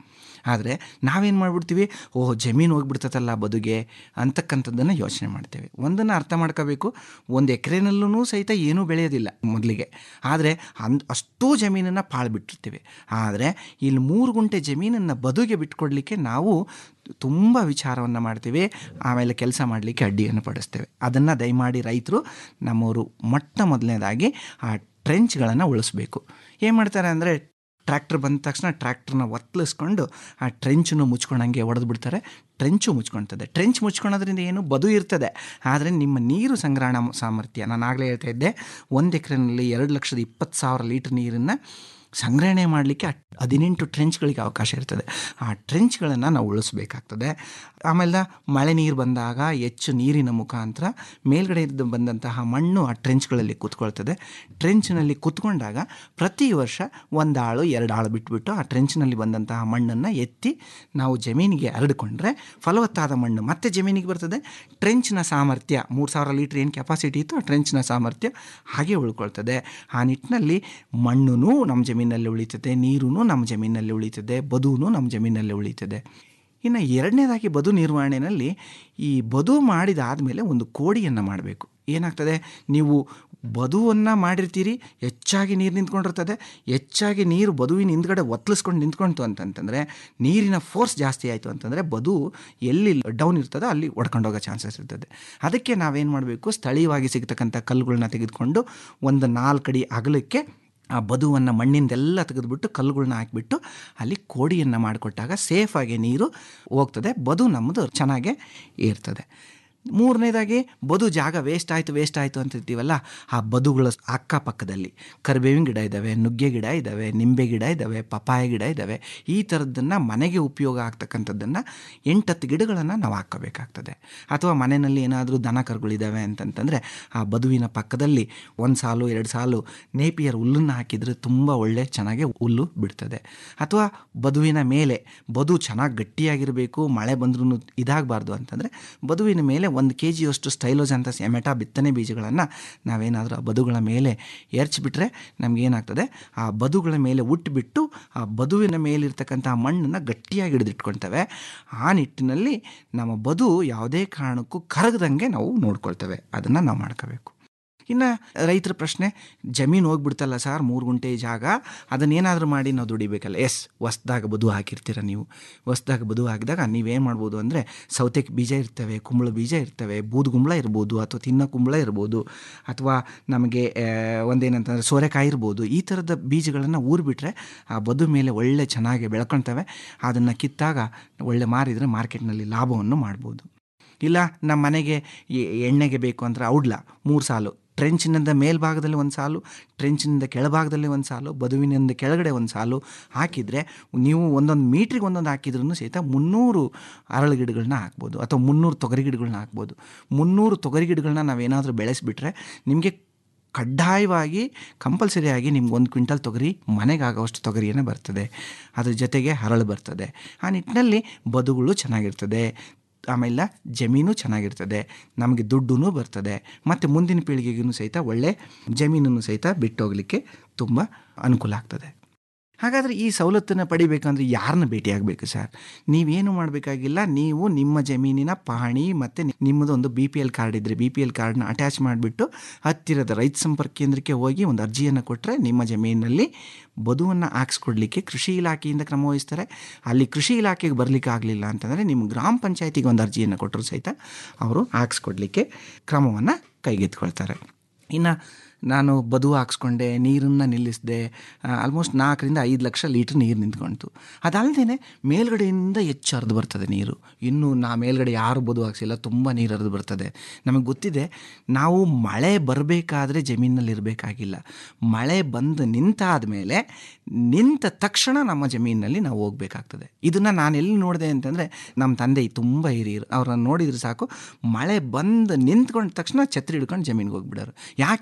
ಆದರೆ ನಾವೇನು ಮಾಡಿಬಿಡ್ತೀವಿ ಓಹ್ ಜಮೀನು ಹೋಗ್ಬಿಡ್ತದಲ್ಲ ಬದುಗೆ ಅಂತಕ್ಕಂಥದ್ದನ್ನು ಯೋಚನೆ ಮಾಡ್ತೇವೆ ಒಂದನ್ನು ಅರ್ಥ ಮಾಡ್ಕೋಬೇಕು ಒಂದು ಎಕರೆನಲ್ಲೂ ಸಹಿತ ಏನೂ ಬೆಳೆಯೋದಿಲ್ಲ ಮೊದಲಿಗೆ ಆದರೆ ಅಂದ್ ಅಷ್ಟೂ ಜಮೀನನ್ನು ಪಾಳು ಬಿಟ್ಟಿರ್ತೀವಿ ಆದರೆ ಇಲ್ಲಿ ಮೂರು ಗುಂಟೆ ಜಮೀನನ್ನು ಬದುಗೆ ಬಿಟ್ಕೊಡ್ಲಿಕ್ಕೆ ನಾವು ತುಂಬ ವಿಚಾರವನ್ನು ಮಾಡ್ತೀವಿ ಆಮೇಲೆ ಕೆಲಸ ಮಾಡಲಿಕ್ಕೆ ಅಡ್ಡಿಯನ್ನು ಪಡಿಸ್ತೇವೆ ಅದನ್ನು ದಯಮಾಡಿ ರೈತರು ನಮ್ಮವರು ಮೊಟ್ಟ ಮೊದಲನೇದಾಗಿ ಆ ಟ್ರೆಂಚ್ಗಳನ್ನು ಉಳಿಸ್ಬೇಕು ಏನು ಮಾಡ್ತಾರೆ ಅಂದರೆ ಟ್ರ್ಯಾಕ್ಟರ್ ಬಂದ ತಕ್ಷಣ ಟ್ರ್ಯಾಕ್ಟರ್ನ ಒತ್ತಲಿಸ್ಕೊಂಡು ಆ ಟ್ರೆಂಚನ್ನು ಮುಚ್ಕೊಂಡಂಗೆ ಹೊಡೆದು ಬಿಡ್ತಾರೆ ಟ್ರೆಂಚು ಮುಚ್ಕೊಳ್ತದೆ ಟ್ರೆಂಚ್ ಮುಚ್ಕೊಳೋದ್ರಿಂದ ಏನು ಬದು ಇರ್ತದೆ ಆದರೆ ನಿಮ್ಮ ನೀರು ಸಂಗ್ರಹಣಾ ಸಾಮರ್ಥ್ಯ ನಾನು ಆಗಲೇ ಹೇಳ್ತಾ ಇದ್ದೆ ಒಂದು ಎಕರೆನಲ್ಲಿ ಎರಡು ಲಕ್ಷದ ಇಪ್ಪತ್ತು ಸಾವಿರ ಲೀಟ್ರ್ ನೀರನ್ನು ಸಂಗ್ರಹಣೆ ಮಾಡಲಿಕ್ಕೆ ಹದಿನೆಂಟು ಟ್ರೆಂಚ್ಗಳಿಗೆ ಅವಕಾಶ ಇರ್ತದೆ ಆ ಟ್ರೆಂಚ್ಗಳನ್ನು ನಾವು ಉಳಿಸ್ಬೇಕಾಗ್ತದೆ ಆಮೇಲೆ ಮಳೆ ನೀರು ಬಂದಾಗ ಹೆಚ್ಚು ನೀರಿನ ಮುಖಾಂತರ ಮೇಲ್ಗಡೆಯಿಂದ ಬಂದಂತಹ ಮಣ್ಣು ಆ ಟ್ರೆಂಚ್ಗಳಲ್ಲಿ ಕೂತ್ಕೊಳ್ತದೆ ಟ್ರೆಂಚ್ನಲ್ಲಿ ಕೂತ್ಕೊಂಡಾಗ ಪ್ರತಿ ವರ್ಷ ಒಂದು ಆಳು ಎರಡು ಆಳು ಬಿಟ್ಬಿಟ್ಟು ಆ ಟ್ರೆಂಚ್ನಲ್ಲಿ ಬಂದಂತಹ ಮಣ್ಣನ್ನು ಎತ್ತಿ ನಾವು ಜಮೀನಿಗೆ ಹರಡಿಕೊಂಡ್ರೆ ಫಲವತ್ತಾದ ಮಣ್ಣು ಮತ್ತೆ ಜಮೀನಿಗೆ ಬರ್ತದೆ ಟ್ರೆಂಚ್ನ ಸಾಮರ್ಥ್ಯ ಮೂರು ಸಾವಿರ ಲೀಟ್ರ್ ಏನು ಕೆಪಾಸಿಟಿ ಇತ್ತು ಆ ಟ್ರೆಂಚ್ನ ಸಾಮರ್ಥ್ಯ ಹಾಗೆ ಉಳ್ಕೊಳ್ತದೆ ಆ ನಿಟ್ಟಿನಲ್ಲಿ ಮಣ್ಣು ನಮ್ಮ ಜಮೀನಲ್ಲಿ ಉಳಿತದೆ ನೀರೂ ನಮ್ಮ ಜಮೀನಲ್ಲಿ ಉಳಿತದೆ ಬದುವು ನಮ್ಮ ಜಮೀನಲ್ಲಿ ಉಳಿತದೆ ಇನ್ನು ಎರಡನೇದಾಗಿ ಬದು ನಿರ್ವಹಣೆಯಲ್ಲಿ ಈ ಬದು ಮಾಡಿದಾದಮೇಲೆ ಒಂದು ಕೋಡಿಯನ್ನು ಮಾಡಬೇಕು ಏನಾಗ್ತದೆ ನೀವು ಬದುವನ್ನು ಮಾಡಿರ್ತೀರಿ ಹೆಚ್ಚಾಗಿ ನೀರು ನಿಂತ್ಕೊಂಡಿರ್ತದೆ ಹೆಚ್ಚಾಗಿ ನೀರು ಬದುವಿನ ಹಿಂದ್ಗಡೆ ಒತ್ತಲಿಸ್ಕೊಂಡು ನಿಂತ್ಕೊಳ್ತು ಅಂತಂತಂದರೆ ನೀರಿನ ಫೋರ್ಸ್ ಜಾಸ್ತಿ ಆಯಿತು ಅಂತಂದರೆ ಬದು ಎಲ್ಲಿ ಡೌನ್ ಇರ್ತದೋ ಅಲ್ಲಿ ಒಡ್ಕೊಂಡು ಹೋಗೋ ಚಾನ್ಸಸ್ ಇರ್ತದೆ ಅದಕ್ಕೆ ನಾವೇನು ಮಾಡಬೇಕು ಸ್ಥಳೀಯವಾಗಿ ಸಿಗ್ತಕ್ಕಂಥ ಕಲ್ಲುಗಳನ್ನ ತೆಗೆದುಕೊಂಡು ಒಂದು ನಾಲ್ಕು ಅಡಿ ಅಗಲಕ್ಕೆ ಆ ಬದುವನ್ನು ಮಣ್ಣಿಂದೆಲ್ಲ ತೆಗೆದುಬಿಟ್ಟು ಕಲ್ಲುಗಳನ್ನ ಹಾಕಿಬಿಟ್ಟು ಅಲ್ಲಿ ಕೋಡಿಯನ್ನು ಮಾಡಿಕೊಟ್ಟಾಗ ಸೇಫಾಗಿ ನೀರು ಹೋಗ್ತದೆ ಬದು ನಮ್ಮದು ಚೆನ್ನಾಗೇ ಇರ್ತದೆ ಮೂರನೇದಾಗಿ ಬದು ಜಾಗ ವೇಸ್ಟ್ ಆಯಿತು ವೇಸ್ಟ್ ಆಯಿತು ಅಂತಿರ್ತೀವಲ್ಲ ಆ ಬದುಗಳ ಅಕ್ಕಪಕ್ಕದಲ್ಲಿ ಕರಿಬೇವಿನ ಗಿಡ ಇದ್ದಾವೆ ನುಗ್ಗೆ ಗಿಡ ಇದ್ದಾವೆ ನಿಂಬೆ ಗಿಡ ಇದ್ದಾವೆ ಪಪಾಯ ಗಿಡ ಇದ್ದಾವೆ ಈ ಥರದ್ದನ್ನು ಮನೆಗೆ ಉಪಯೋಗ ಆಗ್ತಕ್ಕಂಥದ್ದನ್ನು ಎಂಟತ್ತು ಗಿಡಗಳನ್ನು ನಾವು ಹಾಕ್ಕೋಬೇಕಾಗ್ತದೆ ಅಥವಾ ಮನೆಯಲ್ಲಿ ಏನಾದರೂ ದನ ಕರುಗಳಿದ್ದಾವೆ ಅಂತಂತಂದರೆ ಆ ಬದುವಿನ ಪಕ್ಕದಲ್ಲಿ ಒಂದು ಸಾಲು ಎರಡು ಸಾಲು ನೇಪಿಯರ್ ಹುಲ್ಲನ್ನು ಹಾಕಿದರೆ ತುಂಬ ಒಳ್ಳೆ ಚೆನ್ನಾಗಿ ಹುಲ್ಲು ಬಿಡ್ತದೆ ಅಥವಾ ಬದುವಿನ ಮೇಲೆ ಬದು ಚೆನ್ನಾಗಿ ಗಟ್ಟಿಯಾಗಿರಬೇಕು ಮಳೆ ಬಂದ್ರೂ ಇದಾಗಬಾರ್ದು ಅಂತಂದರೆ ಬದುವಿನ ಮೇಲೆ ಒಂದು ಕೆ ಜಿಯಷ್ಟು ಸ್ಟೈಲೋಸ್ ಅಂತ ಎಮೆಟಾ ಬಿತ್ತನೆ ಬೀಜಗಳನ್ನು ನಾವೇನಾದರೂ ಆ ಬದುಗಳ ಮೇಲೆ ಎರಚಿಬಿಟ್ರೆ ನಮಗೇನಾಗ್ತದೆ ಆ ಬದುಗಳ ಮೇಲೆ ಉಟ್ಬಿಟ್ಟು ಆ ಬದುವಿನ ಮೇಲಿರ್ತಕ್ಕಂಥ ಮಣ್ಣನ್ನು ಗಟ್ಟಿಯಾಗಿ ಹಿಡಿದಿಟ್ಕೊಳ್ತೇವೆ ಆ ನಿಟ್ಟಿನಲ್ಲಿ ನಮ್ಮ ಬದು ಯಾವುದೇ ಕಾರಣಕ್ಕೂ ಕರಗದಂಗೆ ನಾವು ನೋಡ್ಕೊಳ್ತೇವೆ ಅದನ್ನು ನಾವು ಮಾಡ್ಕೋಬೇಕು ಇನ್ನು ರೈತರ ಪ್ರಶ್ನೆ ಜಮೀನು ಹೋಗ್ಬಿಡ್ತಲ್ಲ ಸರ್ ಮೂರು ಗುಂಟೆ ಜಾಗ ಅದನ್ನೇನಾದರೂ ಮಾಡಿ ನಾವು ದುಡಿಬೇಕಲ್ಲ ಎಸ್ ಹೊಸ್ದಾಗ ಬದು ಹಾಕಿರ್ತೀರ ನೀವು ಹೊಸ್ದಾಗ ಬದು ಹಾಕಿದಾಗ ನೀವೇನು ಮಾಡ್ಬೋದು ಅಂದರೆ ಸೌತೆಗೆ ಬೀಜ ಇರ್ತವೆ ಕುಂಬಳ ಬೀಜ ಇರ್ತವೆ ಬೂದು ಕುಂಬಳ ಇರ್ಬೋದು ಅಥವಾ ತಿನ್ನೋ ಕುಂಬಳ ಇರ್ಬೋದು ಅಥವಾ ನಮಗೆ ಒಂದೇನಂತಂದರೆ ಸೋರೆಕಾಯಿ ಇರ್ಬೋದು ಈ ಥರದ ಬೀಜಗಳನ್ನು ಊರಿಬಿಟ್ರೆ ಆ ಬದು ಮೇಲೆ ಒಳ್ಳೆ ಚೆನ್ನಾಗಿ ಬೆಳ್ಕೊಳ್ತವೆ ಅದನ್ನು ಕಿತ್ತಾಗ ಒಳ್ಳೆ ಮಾರಿದರೆ ಮಾರ್ಕೆಟ್ನಲ್ಲಿ ಲಾಭವನ್ನು ಮಾಡ್ಬೋದು ಇಲ್ಲ ನಮ್ಮ ಮನೆಗೆ ಎ- ಎಣ್ಣೆಗೆ ಬೇಕು ಅಂದ್ರೆ ಔಡ್ಲ ಮೂರು ಸಾಲು ಟ್ರೆಂಚಿನಿಂದ ಮೇಲ್ಭಾಗದಲ್ಲಿ ಒಂದು ಸಾಲು ಟ್ರೆಂಚಿನಿಂದ ಕೆಳಭಾಗದಲ್ಲಿ ಒಂದು ಸಾಲು ಬದುವಿನಿಂದ ಕೆಳಗಡೆ ಒಂದು ಸಾಲು ಹಾಕಿದರೆ ನೀವು ಒಂದೊಂದು ಮೀಟ್ರಿಗೆ ಒಂದೊಂದು ಹಾಕಿದ್ರೂ ಸಹಿತ ಮುನ್ನೂರು ಅರಳು ಗಿಡಗಳನ್ನ ಹಾಕ್ಬೋದು ಅಥವಾ ಮುನ್ನೂರು ತೊಗರಿ ಗಿಡಗಳನ್ನ ಹಾಕ್ಬೋದು ಮುನ್ನೂರು ತೊಗರಿ ಗಿಡಗಳನ್ನ ನಾವೇನಾದರೂ ಬೆಳೆಸಿಬಿಟ್ರೆ ನಿಮಗೆ ಕಡ್ಡಾಯವಾಗಿ ಕಂಪಲ್ಸರಿಯಾಗಿ ನಿಮ್ಗೆ ಒಂದು ಕ್ವಿಂಟಲ್ ತೊಗರಿ ಮನೆಗಾಗೋಷ್ಟು ತೊಗರಿಯೇ ಬರ್ತದೆ ಅದ್ರ ಜೊತೆಗೆ ಹರಳು ಬರ್ತದೆ ಆ ನಿಟ್ಟಿನಲ್ಲಿ ಬದುಗಳು ಚೆನ್ನಾಗಿರ್ತದೆ ಆಮೇಲೆ ಜಮೀನು ಚೆನ್ನಾಗಿರ್ತದೆ ನಮಗೆ ದುಡ್ಡು ಬರ್ತದೆ ಮತ್ತು ಮುಂದಿನ ಪೀಳಿಗೆಗೂ ಸಹಿತ ಒಳ್ಳೆ ಜಮೀನನ್ನು ಸಹಿತ ಬಿಟ್ಟು ಹೋಗಲಿಕ್ಕೆ ತುಂಬ ಅನುಕೂಲ ಆಗ್ತದೆ ಹಾಗಾದರೆ ಈ ಸವಲತ್ತನ್ನು ಪಡಿಬೇಕಂದ್ರೆ ಯಾರನ್ನ ಭೇಟಿಯಾಗಬೇಕು ಸರ್ ನೀವೇನು ಮಾಡಬೇಕಾಗಿಲ್ಲ ನೀವು ನಿಮ್ಮ ಜಮೀನಿನ ಪಹಣಿ ಮತ್ತು ನಿಮ್ಮದೊಂದು ಬಿ ಪಿ ಎಲ್ ಕಾರ್ಡ್ ಇದ್ದರೆ ಬಿ ಪಿ ಎಲ್ ಕಾರ್ಡ್ನ ಅಟ್ಯಾಚ್ ಮಾಡಿಬಿಟ್ಟು ಹತ್ತಿರದ ರೈತ ಸಂಪರ್ಕ ಕೇಂದ್ರಕ್ಕೆ ಹೋಗಿ ಒಂದು ಅರ್ಜಿಯನ್ನು ಕೊಟ್ಟರೆ ನಿಮ್ಮ ಜಮೀನಿನಲ್ಲಿ ಬದುವನ್ನು ಹಾಕ್ಸ್ಕೊಡ್ಲಿಕ್ಕೆ ಕೃಷಿ ಇಲಾಖೆಯಿಂದ ಕ್ರಮ ವಹಿಸ್ತಾರೆ ಅಲ್ಲಿ ಕೃಷಿ ಇಲಾಖೆಗೆ ಬರಲಿಕ್ಕೆ ಆಗಲಿಲ್ಲ ಅಂತಂದರೆ ನಿಮ್ಮ ಗ್ರಾಮ ಪಂಚಾಯತಿಗೆ ಒಂದು ಅರ್ಜಿಯನ್ನು ಕೊಟ್ಟರು ಸಹಿತ ಅವರು ಹಾಕ್ಸ್ಕೊಡ್ಲಿಕ್ಕೆ ಕ್ರಮವನ್ನು ಕೈಗೆತ್ಕೊಳ್ತಾರೆ ಇನ್ನು ನಾನು ಬದು ಹಾಕ್ಸ್ಕೊಂಡೆ ನೀರನ್ನು ನಿಲ್ಲಿಸಿದೆ ಆಲ್ಮೋಸ್ಟ್ ನಾಲ್ಕರಿಂದ ಐದು ಲಕ್ಷ ಲೀಟ್ರ್ ನೀರು ನಿಂತ್ಕೊಳ್ತು ಅದಲ್ಲದೆ ಮೇಲ್ಗಡೆಯಿಂದ ಹೆಚ್ಚು ಹರಿದು ಬರ್ತದೆ ನೀರು ಇನ್ನು ನಾ ಮೇಲ್ಗಡೆ ಯಾರು ಬದು ಹಾಕ್ಸಿಲ್ಲ ತುಂಬ ನೀರು ಹರಿದು ಬರ್ತದೆ ನಮಗೆ ಗೊತ್ತಿದೆ ನಾವು ಮಳೆ ಬರಬೇಕಾದ್ರೆ ಜಮೀನಲ್ಲಿ ಇರಬೇಕಾಗಿಲ್ಲ ಮಳೆ ಬಂದು ನಿಂತಾದ ಮೇಲೆ ನಿಂತ ತಕ್ಷಣ ನಮ್ಮ ಜಮೀನಿನಲ್ಲಿ ನಾವು ಹೋಗ್ಬೇಕಾಗ್ತದೆ ಇದನ್ನು ನಾನು ಎಲ್ಲಿ ನೋಡಿದೆ ಅಂತಂದರೆ ನಮ್ಮ ತಂದೆ ತುಂಬ ಹಿರಿಯರು ಅವ್ರನ್ನ ನೋಡಿದ್ರೆ ಸಾಕು ಮಳೆ ಬಂದು ನಿಂತ್ಕೊಂಡ ತಕ್ಷಣ ಛತ್ರಿ ಹಿಡ್ಕೊಂಡು ಜಮೀನಿಗೆ ಹೋಗ್ಬಿಡೋರು ಯಾಕೆ ಅಂತಂದರೆ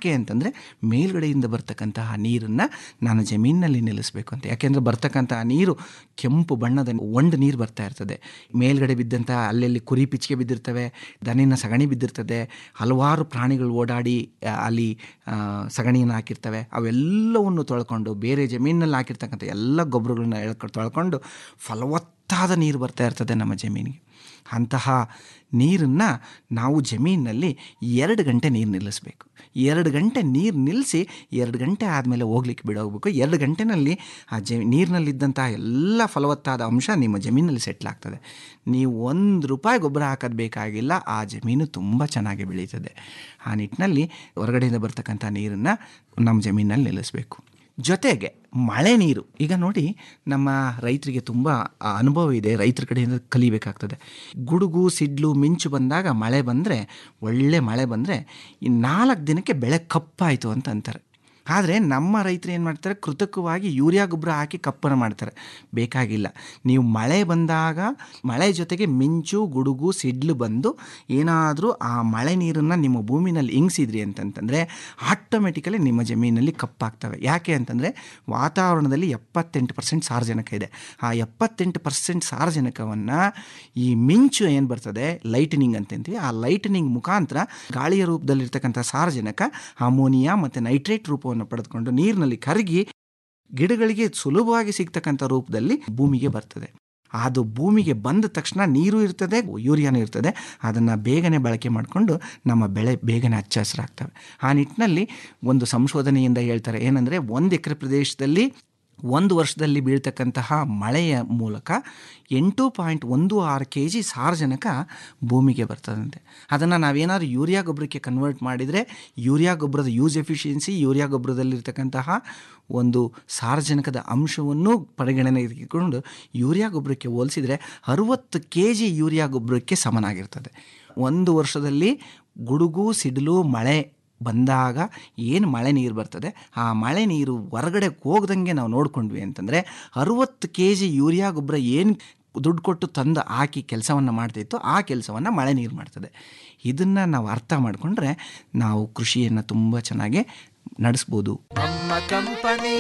ಅಂದರೆ ಮೇಲ್ಗಡೆಯಿಂದ ಬರ್ತಕ್ಕಂತಹ ನೀರನ್ನು ನಾನು ಜಮೀನಿನಲ್ಲಿ ನಿಲ್ಲಿಸಬೇಕು ಅಂತ ಯಾಕೆಂದರೆ ಬರ್ತಕ್ಕಂತಹ ನೀರು ಕೆಂಪು ಬಣ್ಣದ ಒಂಡು ನೀರು ಬರ್ತಾ ಇರ್ತದೆ ಮೇಲ್ಗಡೆ ಬಿದ್ದಂತಹ ಅಲ್ಲಲ್ಲಿ ಕುರಿ ಪಿಚ್ಕೆ ಬಿದ್ದಿರ್ತವೆ ದನಿನ ಸಗಣಿ ಬಿದ್ದಿರ್ತದೆ ಹಲವಾರು ಪ್ರಾಣಿಗಳು ಓಡಾಡಿ ಆ, ಅಲ್ಲಿ ಆ, ಸಗಣಿಯನ್ನು ಹಾಕಿರ್ತವೆ ಅವೆಲ್ಲವನ್ನು ತೊಳ್ಕೊಂಡು ಬೇರೆ ಜಮೀನಿನಲ್ಲಿ ಹಾಕಿರ್ತಕ್ಕಂಥ ಎಲ್ಲ ಗೊಬ್ಬರಗಳನ್ನ ಎಳ್ಕೊಂಡು ತೊಳ್ಕೊಂಡು ಫಲವತ್ತಾದ ನೀರು ಬರ್ತಾ ಇರ್ತದೆ ನಮ್ಮ ಜಮೀನಿಗೆ ಅಂತಹ ನೀರನ್ನು ನಾವು ಜಮೀನಿನಲ್ಲಿ ಎರಡು ಗಂಟೆ ನೀರು ನಿಲ್ಲಿಸಬೇಕು ಎರಡು ಗಂಟೆ ನೀರು ನಿಲ್ಲಿಸಿ ಎರಡು ಗಂಟೆ ಆದಮೇಲೆ ಹೋಗ್ಲಿಕ್ಕೆ ಬಿಡೋಗ್ಬೇಕು ಎರಡು ಗಂಟೆನಲ್ಲಿ ಆ ಜ ನೀರಿನಲ್ಲಿದ್ದಂಥ ಎಲ್ಲ ಫಲವತ್ತಾದ ಅಂಶ ನಿಮ್ಮ ಜಮೀನಲ್ಲಿ ಸೆಟ್ಲ್ ಆಗ್ತದೆ ನೀವು ಒಂದು ರೂಪಾಯಿ ಗೊಬ್ಬರ ಹಾಕೋದು ಬೇಕಾಗಿಲ್ಲ ಆ ಜಮೀನು ತುಂಬ ಚೆನ್ನಾಗಿ ಬೆಳೀತದೆ ಆ ನಿಟ್ಟಿನಲ್ಲಿ ಹೊರಗಡೆಯಿಂದ ಬರ್ತಕ್ಕಂಥ ನೀರನ್ನು ನಮ್ಮ ಜಮೀನಲ್ಲಿ ನಿಲ್ಲಿಸಬೇಕು ಜೊತೆಗೆ ಮಳೆ ನೀರು ಈಗ ನೋಡಿ ನಮ್ಮ ರೈತರಿಗೆ ತುಂಬ ಆ ಅನುಭವ ಇದೆ ರೈತರ ಕಡೆಯಿಂದ ಕಲಿಬೇಕಾಗ್ತದೆ ಗುಡುಗು ಸಿಡ್ಲು ಮಿಂಚು ಬಂದಾಗ ಮಳೆ ಬಂದರೆ ಒಳ್ಳೆ ಮಳೆ ಬಂದರೆ ಈ ನಾಲ್ಕು ದಿನಕ್ಕೆ ಬೆಳೆ ಕಪ್ಪಾಯಿತು ಅಂತ ಅಂತಾರೆ ಆದರೆ ನಮ್ಮ ರೈತರು ಏನು ಮಾಡ್ತಾರೆ ಕೃತಕವಾಗಿ ಯೂರಿಯಾ ಗೊಬ್ಬರ ಹಾಕಿ ಕಪ್ಪನ ಮಾಡ್ತಾರೆ ಬೇಕಾಗಿಲ್ಲ ನೀವು ಮಳೆ ಬಂದಾಗ ಮಳೆ ಜೊತೆಗೆ ಮಿಂಚು ಗುಡುಗು ಸಿಡ್ಲು ಬಂದು ಏನಾದರೂ ಆ ಮಳೆ ನೀರನ್ನು ನಿಮ್ಮ ಭೂಮಿನಲ್ಲಿ ಇಂಗಿಸಿದ್ರಿ ಅಂತಂತಂದರೆ ಆಟೋಮೆಟಿಕಲಿ ನಿಮ್ಮ ಜಮೀನಲ್ಲಿ ಕಪ್ಪಾಗ್ತವೆ ಯಾಕೆ ಅಂತಂದರೆ ವಾತಾವರಣದಲ್ಲಿ ಎಪ್ಪತ್ತೆಂಟು ಪರ್ಸೆಂಟ್ ಸಾರಜನಕ ಇದೆ ಆ ಎಪ್ಪತ್ತೆಂಟು ಪರ್ಸೆಂಟ್ ಸಾರಜನಕವನ್ನು ಈ ಮಿಂಚು ಏನು ಬರ್ತದೆ ಲೈಟನಿಂಗ್ ಅಂತಂತೀವಿ ಆ ಲೈಟನಿಂಗ್ ಮುಖಾಂತರ ಗಾಳಿಯ ರೂಪದಲ್ಲಿರ್ತಕ್ಕಂಥ ಸಾರಜನಕ ಅಮೋನಿಯಾ ಮತ್ತು ನೈಟ್ರೇಟ್ ರೂಪವನ್ನು ಪಡೆದುಕೊಂಡು ನೀರಿನಲ್ಲಿ ಕರಗಿ ಗಿಡಗಳಿಗೆ ಸುಲಭವಾಗಿ ಸಿಗ್ತಕ್ಕಂಥ ರೂಪದಲ್ಲಿ ಭೂಮಿಗೆ ಬರ್ತದೆ ಅದು ಭೂಮಿಗೆ ಬಂದ ತಕ್ಷಣ ನೀರು ಇರ್ತದೆ ಯೂರಿಯಾನು ಇರ್ತದೆ ಅದನ್ನು ಬೇಗನೆ ಬಳಕೆ ಮಾಡಿಕೊಂಡು ನಮ್ಮ ಬೆಳೆ ಬೇಗನೆ ಹಚ್ಚ ಹಸಿರಾಗ್ತವೆ ಆ ನಿಟ್ಟಿನಲ್ಲಿ ಒಂದು ಸಂಶೋಧನೆಯಿಂದ ಹೇಳ್ತಾರೆ ಏನಂದರೆ ಒಂದು ಎಕರೆ ಪ್ರದೇಶದಲ್ಲಿ ಒಂದು ವರ್ಷದಲ್ಲಿ ಬೀಳ್ತಕ್ಕಂತಹ ಮಳೆಯ ಮೂಲಕ ಎಂಟು ಪಾಯಿಂಟ್ ಒಂದು ಆರು ಕೆ ಜಿ ಸಾರಜನಕ ಭೂಮಿಗೆ ಬರ್ತದಂತೆ ಅದನ್ನು ನಾವೇನಾದ್ರು ಯೂರಿಯಾ ಗೊಬ್ಬರಕ್ಕೆ ಕನ್ವರ್ಟ್ ಮಾಡಿದರೆ ಯೂರಿಯಾ ಗೊಬ್ಬರದ ಯೂಸ್ ಎಫಿಷಿಯನ್ಸಿ ಯೂರಿಯಾ ಗೊಬ್ಬರದಲ್ಲಿರ್ತಕ್ಕಂತಹ ಒಂದು ಸಾರಜನಕದ ಅಂಶವನ್ನು ಪರಿಗಣನೆಗೆ ತೆಗೆದುಕೊಂಡು ಯೂರಿಯಾ ಗೊಬ್ಬರಕ್ಕೆ ಹೋಲಿಸಿದರೆ ಅರುವತ್ತು ಕೆ ಜಿ ಯೂರಿಯಾ ಗೊಬ್ಬರಕ್ಕೆ ಸಮನಾಗಿರ್ತದೆ ಒಂದು ವರ್ಷದಲ್ಲಿ ಗುಡುಗು ಸಿಡಿಲು ಮಳೆ ಬಂದಾಗ ಏನು ಮಳೆ ನೀರು ಬರ್ತದೆ ಆ ಮಳೆ ನೀರು ಹೊರಗಡೆ ಹೋಗ್ದಂಗೆ ನಾವು ನೋಡ್ಕೊಂಡ್ವಿ ಅಂತಂದರೆ ಅರುವತ್ತು ಕೆ ಜಿ ಯೂರಿಯಾ ಗೊಬ್ಬರ ಏನು ದುಡ್ಡು ಕೊಟ್ಟು ತಂದು ಹಾಕಿ ಕೆಲಸವನ್ನು ಮಾಡ್ತಿತ್ತು ಆ ಕೆಲಸವನ್ನು ಮಳೆ ನೀರು ಮಾಡ್ತದೆ ಇದನ್ನು ನಾವು ಅರ್ಥ ಮಾಡಿಕೊಂಡ್ರೆ ನಾವು ಕೃಷಿಯನ್ನು ತುಂಬ ಚೆನ್ನಾಗಿ ನಡೆಸ್ಬೋದು ನಮ್ಮ ಕಂಪನಿ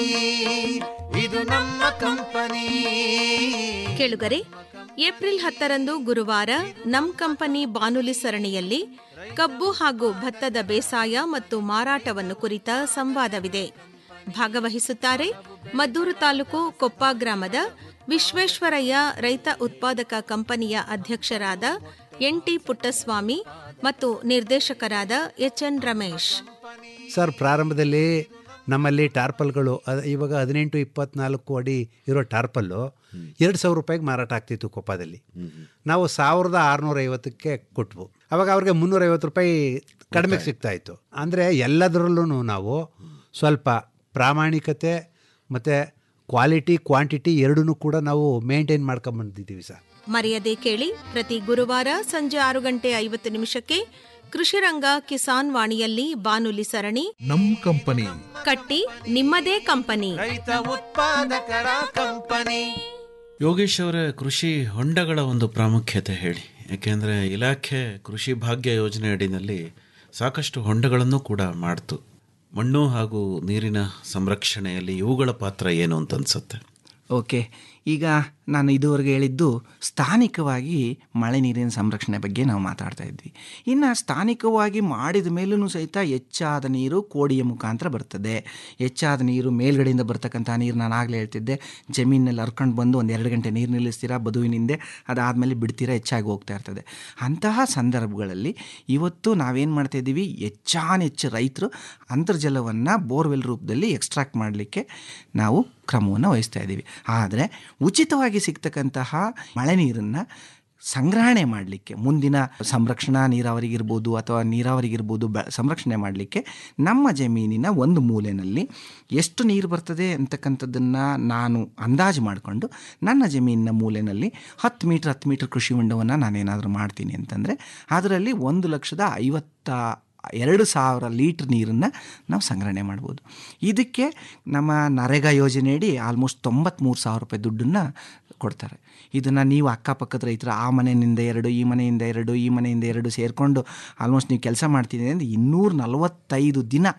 ಇದು ನಮ್ಮ ಕಂಪನಿ ಕೇಳುಗರೆ ಏಪ್ರಿಲ್ ಹತ್ತರಂದು ಗುರುವಾರ ನಮ್ ಕಂಪನಿ ಬಾನುಲಿ ಸರಣಿಯಲ್ಲಿ ಕಬ್ಬು ಹಾಗೂ ಭತ್ತದ ಬೇಸಾಯ ಮತ್ತು ಮಾರಾಟವನ್ನು ಕುರಿತ ಸಂವಾದವಿದೆ ಭಾಗವಹಿಸುತ್ತಾರೆ ಮದ್ದೂರು ತಾಲೂಕು ಕೊಪ್ಪ ಗ್ರಾಮದ ವಿಶ್ವೇಶ್ವರಯ್ಯ ರೈತ ಉತ್ಪಾದಕ ಕಂಪನಿಯ ಅಧ್ಯಕ್ಷರಾದ ಎನ್ ಟಿ ಪುಟ್ಟಸ್ವಾಮಿ ಮತ್ತು ನಿರ್ದೇಶಕರಾದ ಎಚ್ ಎನ್ ರಮೇಶ್ ಸರ್ ಪ್ರಾರಂಭದಲ್ಲಿ ನಮ್ಮಲ್ಲಿ ಟಾರ್ಪಲ್ಗಳು ಅದ್- ಇವಾಗ ಹದಿನೆಂಟು ಇಪ್ಪತ್ನಾಲ್ಕು ಅಡಿ ಇರೋ ಟಾರ್ಪಲ್ಲು ಎರಡು ಸಾವಿರ ರೂಪಾಯಿಗೆ ಮಾರಾಟ ಆಗ್ತಿತ್ತು ಕೊಪ್ಪದಲ್ಲಿ ನಾವು ಸಾವಿರದ ಆರುನೂರ ಐವತ್ತಕ್ಕೆ ಕೊಟ್ವು ಅವಾಗ ಅವ್ರಿಗೆ ಮುನ್ನೂರೈವತ್ತು ರೂಪಾಯಿ ಕಡಿಮೆಗೆ ಸಿಗ್ತಾ ಇತ್ತು ಅಂದರೆ ಎಲ್ಲದರಲ್ಲೂ ನಾವು ಸ್ವಲ್ಪ ಪ್ರಾಮಾಣಿಕತೆ ಮತ್ತು ಕ್ವಾಲಿಟಿ ಕ್ವಾಂಟಿಟಿ ಎರಡನ್ನೂ ಕೂಡ ನಾವು ಮೇಂಟೈನ್ ಮಾಡ್ಕೊಂಬಂದಿದ್ದೀವಿ ಸರ್ ಮರೆಯದೆ ಕೇಳಿ ಪ್ರತಿ ಗುರುವಾರ ಸಂಜೆ ಆರು ಗಂಟೆ ಐವತ್ತು ನಿಮಿಷಕ್ಕೆ ಕೃಷಿರಂಗ ಕಿಸಾನ್ ವಾಣಿಯಲ್ಲಿ ಬಾನುಲಿ ಸರಣಿ ನಮ್ ಕಂಪನಿ ಕಟ್ಟಿ ನಿಮ್ಮದೇ ಕಂಪನಿ ರೈತ ಉತ್ಪಾದಕರ ಕಂಪನಿ ಯೋಗೇಶ್ ಅವರ ಕೃಷಿ ಹೊಂಡಗಳ ಒಂದು ಪ್ರಾಮುಖ್ಯತೆ ಹೇಳಿ ಯಾಕೆಂದರೆ ಇಲಾಖೆ ಕೃಷಿ ಭಾಗ್ಯ ಯೋಜನೆ ಅಡಿನಲ್ಲಿ ಸಾಕಷ್ಟು ಹೊಂಡಗಳನ್ನು ಕೂಡ ಮಾಡ್ತು ಮಣ್ಣು ಹಾಗೂ ನೀರಿನ ಸಂರಕ್ಷಣೆಯಲ್ಲಿ ಇವುಗಳ ಪಾತ್ರ ಏನು ಅಂತ ಅನ್ಸುತ್ತೆ ಓಕೆ ಈಗ ನಾನು ಇದುವರೆಗೆ ಹೇಳಿದ್ದು ಸ್ಥಾನಿಕವಾಗಿ ಮಳೆ ನೀರಿನ ಸಂರಕ್ಷಣೆ ಬಗ್ಗೆ ನಾವು ಮಾತಾಡ್ತಾ ಇದ್ವಿ ಇನ್ನು ಸ್ಥಾನಿಕವಾಗಿ ಮಾಡಿದ ಮೇಲೂ ಸಹಿತ ಹೆಚ್ಚಾದ ನೀರು ಕೋಡಿಯ ಮುಖಾಂತರ ಬರ್ತದೆ ಹೆಚ್ಚಾದ ನೀರು ಮೇಲ್ಗಡೆಯಿಂದ ಬರ್ತಕ್ಕಂಥ ನೀರು ನಾನು ಆಗಲೇ ಹೇಳ್ತಿದ್ದೆ ಜಮೀನಲ್ಲಿ ಹರ್ಕೊಂಡು ಬಂದು ಒಂದು ಎರಡು ಗಂಟೆ ನೀರು ನಿಲ್ಲಿಸ್ತೀರಾ ಬದುವಿನಿಂದೆ ಅದಾದಮೇಲೆ ಬಿಡ್ತೀರಾ ಹೆಚ್ಚಾಗಿ ಹೋಗ್ತಾ ಇರ್ತದೆ ಅಂತಹ ಸಂದರ್ಭಗಳಲ್ಲಿ ಇವತ್ತು ನಾವೇನು ಮಾಡ್ತಾ ಇದ್ದೀವಿ ಹೆಚ್ಚಾನೆಚ್ಚು ರೈತರು ಅಂತರ್ಜಲವನ್ನು ಬೋರ್ವೆಲ್ ರೂಪದಲ್ಲಿ ಎಕ್ಸ್ಟ್ರಾಕ್ಟ್ ಮಾಡಲಿಕ್ಕೆ ನಾವು ಕ್ರಮವನ್ನು ವಹಿಸ್ತಾ ಇದ್ದೀವಿ ಆದರೆ ಉಚಿತವಾಗಿ ಸಿಗ್ತಕ್ಕಂತಹ ಮಳೆ ನೀರನ್ನು ಸಂಗ್ರಹಣೆ ಮಾಡಲಿಕ್ಕೆ ಮುಂದಿನ ಸಂರಕ್ಷಣಾ ನೀರಾವರಿಗಿರ್ಬೋದು ಅಥವಾ ನೀರಾವರಿಗಿರ್ಬೋದು ಬ ಸಂರಕ್ಷಣೆ ಮಾಡಲಿಕ್ಕೆ ನಮ್ಮ ಜಮೀನಿನ ಒಂದು ಮೂಲೆಯಲ್ಲಿ ಎಷ್ಟು ನೀರು ಬರ್ತದೆ ಅಂತಕ್ಕಂಥದ್ದನ್ನು ನಾನು ಅಂದಾಜು ಮಾಡಿಕೊಂಡು ನನ್ನ ಜಮೀನಿನ ಮೂಲೆಯಲ್ಲಿ ಹತ್ತು ಮೀಟ್ರ್ ಹತ್ತು ಮೀಟ್ರ್ ಕೃಷಿ ಹೊಂಡವನ್ನು ನಾನೇನಾದರೂ ಮಾಡ್ತೀನಿ ಅಂತಂದರೆ ಅದರಲ್ಲಿ ಒಂದು ಲಕ್ಷದ ಐವತ್ತ ಎರಡು ಸಾವಿರ ಲೀಟ್ರ್ ನೀರನ್ನು ನಾವು ಸಂಗ್ರಹಣೆ ಮಾಡ್ಬೋದು ಇದಕ್ಕೆ ನಮ್ಮ ನರೇಗಾ ಯೋಜನೆಯಡಿ ಆಲ್ಮೋಸ್ಟ್ ತೊಂಬತ್ತ್ಮೂರು ಸಾವಿರ ರೂಪಾಯಿ ದುಡ್ಡನ್ನು ಕೊಡ್ತಾರೆ ಇದನ್ನು ನೀವು ಅಕ್ಕಪಕ್ಕದ ರೈತರು ಆ ಮನೆಯಿಂದ ಎರಡು ಈ ಮನೆಯಿಂದ ಎರಡು ಈ ಮನೆಯಿಂದ ಎರಡು ಸೇರಿಕೊಂಡು ಆಲ್ಮೋಸ್ಟ್ ನೀವು ಕೆಲಸ ಮಾಡ್ತಿದ್ದೀರಿ ಅಂದರೆ ಇನ್ನೂರ ನಲವತ್ತೈದು ದಿನ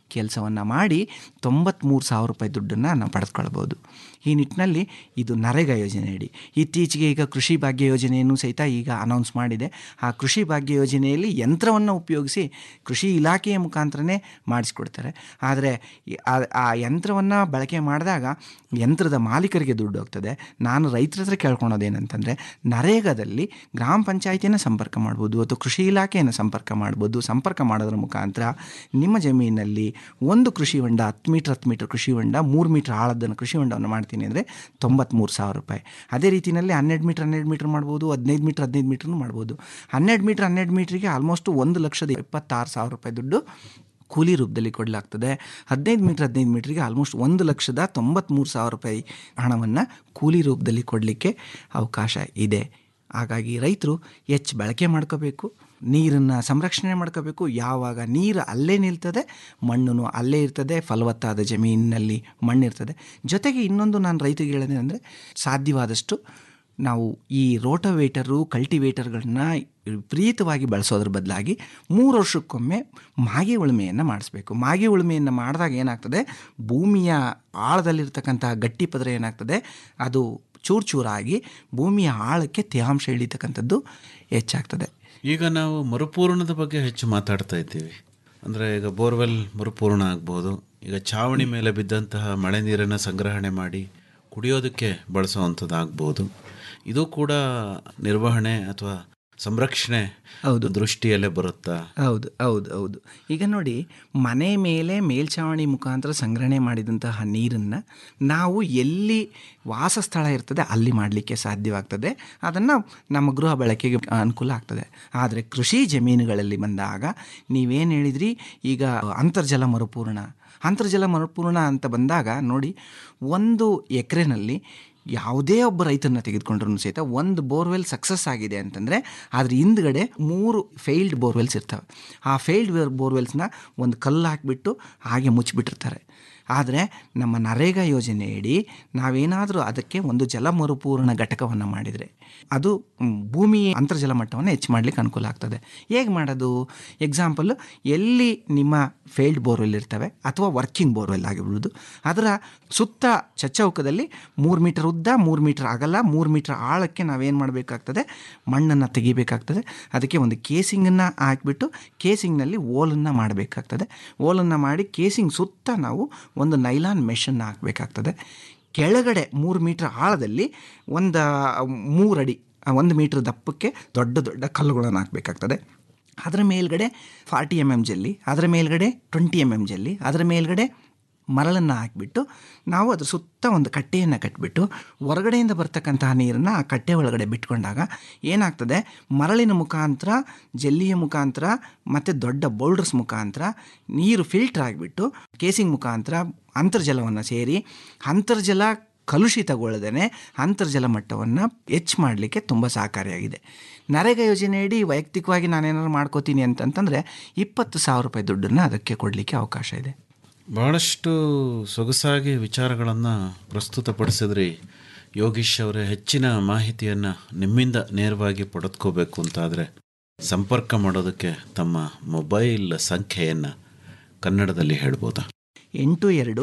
ಕೆಲಸವನ್ನು ಮಾಡಿ ತೊಂಬತ್ತ್ಮೂರು ಸಾವಿರ ರೂಪಾಯಿ ದುಡ್ಡನ್ನು ನಾವು ಪಡೆದುಕೊಳ್ಬೋದು ಈ ನಿಟ್ಟಿನಲ್ಲಿ ಇದು ನರೇಗಾ ಯೋಜನೆಯಡಿ ಇತ್ತೀಚೆಗೆ ಈಗ ಕೃಷಿ ಭಾಗ್ಯ ಯೋಜನೆಯನ್ನು ಸಹಿತ ಈಗ ಅನೌನ್ಸ್ ಮಾಡಿದೆ ಆ ಕೃಷಿ ಭಾಗ್ಯ ಯೋಜನೆಯಲ್ಲಿ ಯಂತ್ರವನ್ನು ಉಪಯೋಗಿಸಿ ಕೃಷಿ ಇಲಾಖೆಯ ಮುಖಾಂತರನೇ ಮಾಡಿಸ್ಕೊಡ್ತಾರೆ ಆದರೆ ಈ- ಆ- ಆ ಯಂತ್ರವನ್ನು ಬಳಕೆ ಮಾಡಿದಾಗ ಯಂತ್ರದ ಮಾಲೀಕರಿಗೆ ದುಡ್ಡು ಹೋಗ್ತದೆ ನಾನು ರೈತರ ಹತ್ರ ಕೇಳ್ಕೊಳೋದೇನಂತಂದರೆ ನರೇಗಾದಲ್ಲಿ ಗ್ರಾಮ ಪಂಚಾಯಿತಿಯನ್ನು ಸಂಪರ್ಕ ಮಾಡ್ಬೋದು ಅಥವಾ ಕೃಷಿ ಇಲಾಖೆಯನ್ನು ಸಂಪರ್ಕ ಮಾಡ್ಬೋದು ಸಂಪರ್ಕ ಮಾಡೋದ್ರ ಮುಖಾಂತರ ನಿಮ್ಮ ಜಮೀನಲ್ಲಿ ಒಂದು ಕೃಷಿ ಹೊಂಡ ಹತ್ತು ಮೀಟ್ರ್ ಹತ್ತು ಮೀಟ್ರ್ ಕೃಷಿ ಹೊಂಡ ಮೂರು ಮೀಟ್ರ್ ಆಳದನ್ನು ಕೃಷಿ ಹೊಂಡವನ್ನು ಮಾಡ್ತೀನಿ ಅಂದರೆ ತೊಂಬತ್ತ್ಮೂರು ಸಾವಿರ ರೂಪಾಯಿ ಅದೇ ರೀತಿಯಲ್ಲಿ ಹನ್ನೆರಡು ಮೀಟ್ರ್ ಹನ್ನೆರಡು ಮೀಟ್ರ್ ಮಾಡ್ಬೋದು ಹದಿನೈದು ಮೀಟ್ರ್ ಹದಿನೈದು ಮೀಟ್ರ್ನು ಮಾಡ್ಬೋದು ಹನ್ನೆರಡು ಮೀಟ್ರ್ ಹನ್ನೆರಡು ಮೀಟ್ರಿಗೆ ಆಲ್ಮೋಸ್ಟ್ ಒಂದು ಲಕ್ಷದ ಇಪ್ಪತ್ತಾರು ಸಾವಿರ ರೂಪಾಯಿ ದುಡ್ಡು ಕೂಲಿ ರೂಪದಲ್ಲಿ ಕೊಡಲಾಗ್ತದೆ ಹದಿನೈದು ಮೀಟ್ರ್ ಹದಿನೈದು ಮೀಟ್ರಿಗೆ ಆಲ್ಮೋಸ್ಟ್ ಒಂದು ಲಕ್ಷದ ತೊಂಬತ್ತ್ಮೂರು ಸಾವಿರ ರೂಪಾಯಿ ಹಣವನ್ನು ಕೂಲಿ ರೂಪದಲ್ಲಿ ಕೊಡಲಿಕ್ಕೆ ಅವಕಾಶ ಇದೆ ಹಾಗಾಗಿ ರೈತರು ಹೆಚ್ಚು ಬಳಕೆ ಮಾಡ್ಕೋಬೇಕು ನೀರನ್ನು ಸಂರಕ್ಷಣೆ ಮಾಡ್ಕೋಬೇಕು ಯಾವಾಗ ನೀರು ಅಲ್ಲೇ ನಿಲ್ತದೆ ಮಣ್ಣು ಅಲ್ಲೇ ಇರ್ತದೆ ಫಲವತ್ತಾದ ಜಮೀನಿನಲ್ಲಿ ಮಣ್ಣಿರ್ತದೆ ಜೊತೆಗೆ ಇನ್ನೊಂದು ನಾನು ರೈತರಿಗೆ ಹೇಳೋದೇ ಅಂದರೆ ಸಾಧ್ಯವಾದಷ್ಟು ನಾವು ಈ ರೋಟೋವೇಟರು ಕಲ್ಟಿವೇಟರ್ಗಳನ್ನ ವಿಪರೀತವಾಗಿ ಬಳಸೋದ್ರ ಬದಲಾಗಿ ಮೂರು ವರ್ಷಕ್ಕೊಮ್ಮೆ ಮಾಗಿ ಉಳುಮೆಯನ್ನು ಮಾಡಿಸ್ಬೇಕು ಮಾಗಿ ಉಳುಮೆಯನ್ನು ಮಾಡಿದಾಗ ಏನಾಗ್ತದೆ ಭೂಮಿಯ ಆಳದಲ್ಲಿರ್ತಕ್ಕಂಥ ಗಟ್ಟಿ ಪದರ ಏನಾಗ್ತದೆ ಅದು ಚೂರು ಚೂರಾಗಿ ಭೂಮಿಯ ಆಳಕ್ಕೆ ತೇವಾಂಶ ಇಳಿತಕ್ಕಂಥದ್ದು ಹೆಚ್ಚಾಗ್ತದೆ ಈಗ ನಾವು ಮರುಪೂರಣದ ಬಗ್ಗೆ ಹೆಚ್ಚು ಮಾತಾಡ್ತಾ ಇದ್ದೀವಿ ಅಂದರೆ ಈಗ ಬೋರ್ವೆಲ್ ಮರುಪೂರ್ಣ ಆಗ್ಬೋದು ಈಗ ಛಾವಣಿ ಮೇಲೆ ಬಿದ್ದಂತಹ ಮಳೆ ನೀರನ್ನು ಸಂಗ್ರಹಣೆ ಮಾಡಿ ಕುಡಿಯೋದಕ್ಕೆ ಬಳಸುವಂಥದ್ದು ಆಗ್ಬೋದು ಇದು ಕೂಡ ನಿರ್ವಹಣೆ ಅಥವಾ ಸಂರಕ್ಷಣೆ ಹೌದು ದೃಷ್ಟಿಯಲ್ಲೇ ಬರುತ್ತಾ ಹೌದು ಹೌದು ಹೌದು ಈಗ ನೋಡಿ ಮನೆ ಮೇಲೆ ಮೇಲ್ಛಾವಣಿ ಮುಖಾಂತರ ಸಂಗ್ರಹಣೆ ಮಾಡಿದಂತಹ ನೀರನ್ನು ನಾವು ಎಲ್ಲಿ ವಾಸಸ್ಥಳ ಇರ್ತದೆ ಅಲ್ಲಿ ಮಾಡಲಿಕ್ಕೆ ಸಾಧ್ಯವಾಗ್ತದೆ ಅದನ್ನು ನಮ್ಮ ಗೃಹ ಬಳಕೆಗೆ ಅನುಕೂಲ ಆಗ್ತದೆ ಆದರೆ ಕೃಷಿ ಜಮೀನುಗಳಲ್ಲಿ ಬಂದಾಗ ನೀವೇನು ಹೇಳಿದ್ರಿ ಈಗ ಅಂತರ್ಜಲ ಮರುಪೂರ್ಣ ಅಂತರ್ಜಲ ಮರುಪೂರ್ಣ ಅಂತ ಬಂದಾಗ ನೋಡಿ ಒಂದು ಎಕರೆನಲ್ಲಿ ಯಾವುದೇ ಒಬ್ಬ ರೈತನ ತೆಗೆದುಕೊಂಡ್ರೂ ಸಹಿತ ಒಂದು ಬೋರ್ವೆಲ್ ಸಕ್ಸಸ್ ಆಗಿದೆ ಅಂತಂದರೆ ಅದ್ರ ಹಿಂದ್ಗಡೆ ಮೂರು ಫೇಲ್ಡ್ ಬೋರ್ವೆಲ್ಸ್ ಇರ್ತವೆ ಆ ಫೇಲ್ಡ್ ಬೋರ್ವೆಲ್ಸ್ನ ಒಂದು ಕಲ್ಲು ಹಾಕಿಬಿಟ್ಟು ಹಾಗೆ ಮುಚ್ಚಿಬಿಟ್ಟಿರ್ತಾರೆ ಆದರೆ ನಮ್ಮ ನರೇಗಾ ಯೋಜನೆಯಡಿ ನಾವೇನಾದರೂ ಅದಕ್ಕೆ ಒಂದು ಜಲ ಮರುಪೂರ್ಣ ಘಟಕವನ್ನು ಮಾಡಿದರೆ ಅದು ಮ್, ಭೂಮಿ ಅಂತರ್ಜಲ ಮಟ್ಟವನ್ನು ಹೆಚ್ಚು ಮಾಡಲಿಕ್ಕೆ ಅನುಕೂಲ ಆಗ್ತದೆ ಹೇಗೆ ಮಾಡೋದು ಎಕ್ಸಾಂಪಲ್ ಎಲ್ಲಿ ನಿಮ್ಮ ಫೇಲ್ಡ್ ಬೋರ್ವೆಲ್ ಇರ್ತವೆ ಅಥವಾ ವರ್ಕಿಂಗ್ ಬೋರ್ವೆಲ್ ಆಗಿಬಿಡೋದು ಅದರ ಸುತ್ತ ಚಚ್ಚೌಕದಲ್ಲಿ ಮೂರು ಮೀಟರ್ ಉದ್ದ ಮೂರು ಮೀಟರ್ ಅಗಲ ಮೂರು ಮೀಟರ್ ಆಳಕ್ಕೆ ನಾವೇನು ಮಾಡಬೇಕಾಗ್ತದೆ ಮಣ್ಣನ್ನು ತೆಗಿಬೇಕಾಗ್ತದೆ ಅದಕ್ಕೆ ಒಂದು ಕೇಸಿಂಗನ್ನು ಹಾಕಿಬಿಟ್ಟು ಕೇಸಿಂಗ್ನಲ್ಲಿ ಓಲನ್ನು ಮಾಡಬೇಕಾಗ್ತದೆ ಓಲನ್ನು ಮಾಡಿ ಕೇಸಿಂಗ್ ಸುತ್ತ ನಾವು ಒಂದು ನೈಲಾನ್ ಮೆಷನ್ನು ಹಾಕಬೇಕಾಗ್ತದೆ ಕೆಳಗಡೆ ಮೂರು ಮೀಟರ್ ಆಳದಲ್ಲಿ ಒಂದು ಮೂರಡಿ ಒಂದು ಮೀಟ್ರ್ ದಪ್ಪಕ್ಕೆ ದೊಡ್ಡ ದೊಡ್ಡ ಕಲ್ಲುಗಳನ್ನು ಹಾಕಬೇಕಾಗ್ತದೆ ಅದರ ಮೇಲ್ಗಡೆ ಫಾರ್ಟಿ ಎಮ್ ಎಮ್ ಜಲ್ಲಿ ಅದರ ಮೇಲ್ಗಡೆ ಟ್ವೆಂಟಿ ಎಮ್ ಎಮ್ ಜಲ್ಲಿ ಅದರ ಮೇಲ್ಗಡೆ ಮರಳನ್ನು ಹಾಕಿಬಿಟ್ಟು ನಾವು ಅದ್ರ ಸುತ್ತ ಒಂದು ಕಟ್ಟೆಯನ್ನು ಕಟ್ಟಿಬಿಟ್ಟು ಹೊರಗಡೆಯಿಂದ ಬರ್ತಕ್ಕಂತಹ ನೀರನ್ನು ಆ ಕಟ್ಟೆ ಒಳಗಡೆ ಬಿಟ್ಕೊಂಡಾಗ ಏನಾಗ್ತದೆ ಮರಳಿನ ಮುಖಾಂತರ ಜಲ್ಲಿಯ ಮುಖಾಂತರ ಮತ್ತು ದೊಡ್ಡ ಬೌಲ್ಡರ್ಸ್ ಮುಖಾಂತರ ನೀರು ಫಿಲ್ಟರ್ ಆಗಿಬಿಟ್ಟು ಕೇಸಿಂಗ್ ಮುಖಾಂತರ ಅಂತರ್ಜಲವನ್ನು ಸೇರಿ ಅಂತರ್ಜಲ ಕಲುಷಿತಗೊಳ್ಳದೇ ಅಂತರ್ಜಲ ಮಟ್ಟವನ್ನು ಹೆಚ್ಚು ಮಾಡಲಿಕ್ಕೆ ತುಂಬ ಸಹಕಾರಿಯಾಗಿದೆ ನರೇಗಾ ಯೋಜನೆಯಡಿ ವೈಯಕ್ತಿಕವಾಗಿ ನಾನೇನಾದ್ರು ಮಾಡ್ಕೋತೀನಿ ಅಂತಂತಂದರೆ ಇಪ್ಪತ್ತು ಸಾವಿರ ರೂಪಾಯಿ ದುಡ್ಡನ್ನು ಅದಕ್ಕೆ ಕೊಡಲಿಕ್ಕೆ ಅವಕಾಶ ಇದೆ ಬಹಳಷ್ಟು ಸೊಗಸಾಗಿ ವಿಚಾರಗಳನ್ನು ಪ್ರಸ್ತುತಪಡಿಸಿದ್ರಿ ಯೋಗೀಶ್ ಅವರೇ ಹೆಚ್ಚಿನ ಮಾಹಿತಿಯನ್ನು ನಿಮ್ಮಿಂದ ನೇರವಾಗಿ ಪಡೆದುಕೋಬೇಕು ಅಂತಾದರೆ ಸಂಪರ್ಕ ಮಾಡೋದಕ್ಕೆ ತಮ್ಮ ಮೊಬೈಲ್ ಸಂಖ್ಯೆಯನ್ನು ಕನ್ನಡದಲ್ಲಿ ಹೇಳ್ಬೋದಾ ಎಂಟು ಎರಡು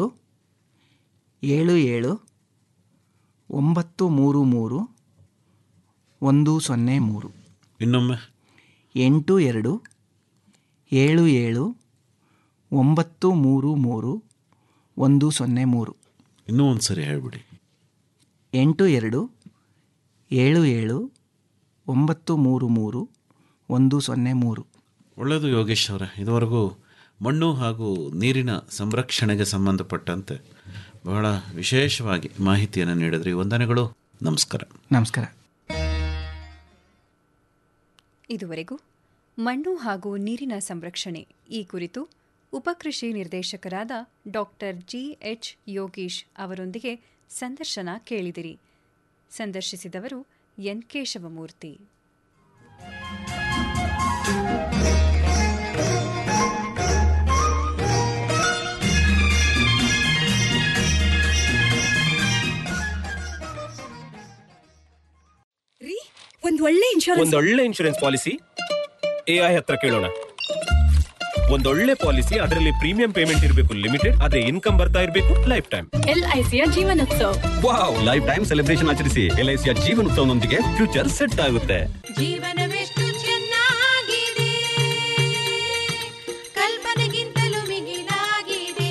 ಏಳು ಏಳು ಒಂಬತ್ತು ಮೂರು ಮೂರು ಒಂದು ಸೊನ್ನೆ ಮೂರು ಇನ್ನೊಮ್ಮೆ ಎಂಟು ಎರಡು ಏಳು ಏಳು ಒಂಬತ್ತು ಮೂರು ಮೂರು ಒಂದು ಸೊನ್ನೆ ಮೂರು ಇನ್ನೂ ಒಂದು ಸರಿ ಹೇಳ್ಬಿಡಿ ಎಂಟು ಎರಡು ಏಳು ಏಳು ಒಂಬತ್ತು ಮೂರು ಮೂರು ಒಂದು ಸೊನ್ನೆ ಮೂರು ಒಳ್ಳೆಯದು ಯೋಗೇಶ್ ಅವರೇ ಇದುವರೆಗೂ ಮಣ್ಣು ಹಾಗೂ ನೀರಿನ ಸಂರಕ್ಷಣೆಗೆ ಸಂಬಂಧಪಟ್ಟಂತೆ ಬಹಳ ವಿಶೇಷವಾಗಿ ಮಾಹಿತಿಯನ್ನು ನೀಡಿದ್ರಿ ವಂದನೆಗಳು ನಮಸ್ಕಾರ ನಮಸ್ಕಾರ ಇದುವರೆಗೂ ಮಣ್ಣು ಹಾಗೂ ನೀರಿನ ಸಂರಕ್ಷಣೆ ಈ ಕುರಿತು ಉಪಕೃಷಿ ನಿರ್ದೇಶಕರಾದ ಡಾಕ್ಟರ್ ಜಿ ಎಚ್ ಯೋಗೀಶ್ ಅವರೊಂದಿಗೆ ಸಂದರ್ಶನ ಕೇಳಿದಿರಿ ಸಂದರ್ಶಿಸಿದವರು ಎನ್ ಕೇಶವಮೂರ್ತಿ ರೀ ಒಂದ್ ಒಳ್ಳೆ ಇನ್ಶೂರೆನ್ಸ್ ಒಂದೊಳ್ಳೆ ಇನ್ಶೂರೆನ್ಸ್ ಪಾಲಿಸಿ ಎ ಐ ಹತ್ರ ಕೇಳೋಣ ಒಂದೊಳ್ಳೆ ಪಾಲಿಸಿ ಅದರಲ್ಲಿ ಪ್ರೀಮಿಯಂ ಪೇಮೆಂಟ್ ಇರಬೇಕು ಲಿಮಿಟೆಡ್ ಅದೇ ಇನ್ಕಮ್ ಬರ್ತಾ ಇರಬೇಕು ಲೈಫ್ ಟೈಮ್ ಎಲ್ಐಸಿಯ Jeevanotsav wow life time celebration ಆಚರಿಸಿ ಎಲ್ಐಸಿಯ ಜೀವನೋತ್ಸವನೊಂದಿಗೆ ಫ್ಯೂಚರ್ ಸೆಟ್ ಆಗುತ್ತೆ ಜೀವನವೆಷ್ಟು ಚೆನ್ನಾಗಿದೆ ಕಲ್ಪನೆಗಿಂತಲೂ ಮಿಗಿಲಾಗಿದೆ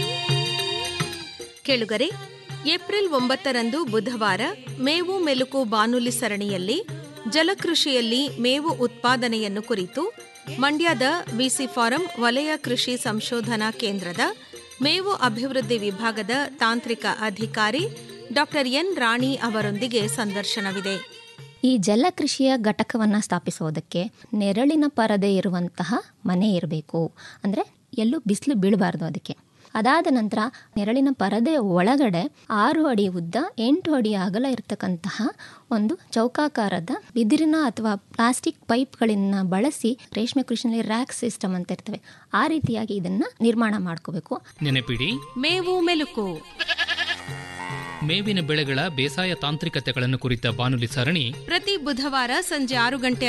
ಕೇಳುಗರೆ ಏಪ್ರಿಲ್ ಒಂಬತ್ತರಂದು ಬುಧವಾರ ಮೇವು ಮೆಲುಕು ಬಾನುಲಿ ಸರಣಿಯಲ್ಲಿ ಜಲಕೃಷಿಯಲ್ಲಿ ಮೇವು ಉತ್ಪಾದನೆಯನ್ನು ಕುರಿತು ಮಂಡ್ಯದ ವಿಸಿ ಫಾರಂ ವಲಯ ಕೃಷಿ ಸಂಶೋಧನಾ ಕೇಂದ್ರದ ಮೇವು ಅಭಿವೃದ್ಧಿ ವಿಭಾಗದ ತಾಂತ್ರಿಕ ಅಧಿಕಾರಿ ಡಾಕ್ಟರ್ ಎನ್ ರಾಣಿ ಅವರೊಂದಿಗೆ ಸಂದರ್ಶನವಿದೆ ಈ ಜಲಕೃಷಿಯ ಘಟಕವನ್ನು ಸ್ಥಾಪಿಸೋದಕ್ಕೆ ನೆರಳಿನ ಪರದೆ ಇರುವಂತಹ ಮನೆ ಇರಬೇಕು ಅಂದರೆ ಎಲ್ಲೂ ಬಿಸಿಲು ಬೀಳಬಾರ್ದು ಅದಕ್ಕೆ ಅದಾದ ನಂತರ ನೆರಳಿನ ಪರದೆ ಒಳಗಡೆ ಆರು ಅಡಿ ಉದ್ದ ಎಂಟು ಅಡಿ ಅಗಲ ಇರತಕ್ಕಂತಹ ಒಂದು ಚೌಕಾಕಾರದ ಬಿದಿರಿನ ಅಥವಾ ಪ್ಲಾಸ್ಟಿಕ್ ಪೈಪ್ಗಳನ್ನು ಬಳಸಿ ರೇಷ್ಮೆ ಕೃಷಿನಲ್ಲಿ ರ್ಯಾಕ್ ಸಿಸ್ಟಮ್ ಅಂತ ಇರ್ತವೆ ಆ ರೀತಿಯಾಗಿ ಇದನ್ನು ನಿರ್ಮಾಣ ಮಾಡ್ಕೋಬೇಕು ನೆನಪಿಡಿ ಮೇವು ಮೆಲುಕು ಮೇವಿನ ಬೆಳೆಗಳ ಬೇಸಾಯ ತಾಂತ್ರಿಕತೆಗಳನ್ನು ಕುರಿತ ಬಾನುಲಿ ಸರಣಿ ಪ್ರತಿ ಬುಧವಾರ ಸಂಜೆ ಆರು ಗಂಟೆ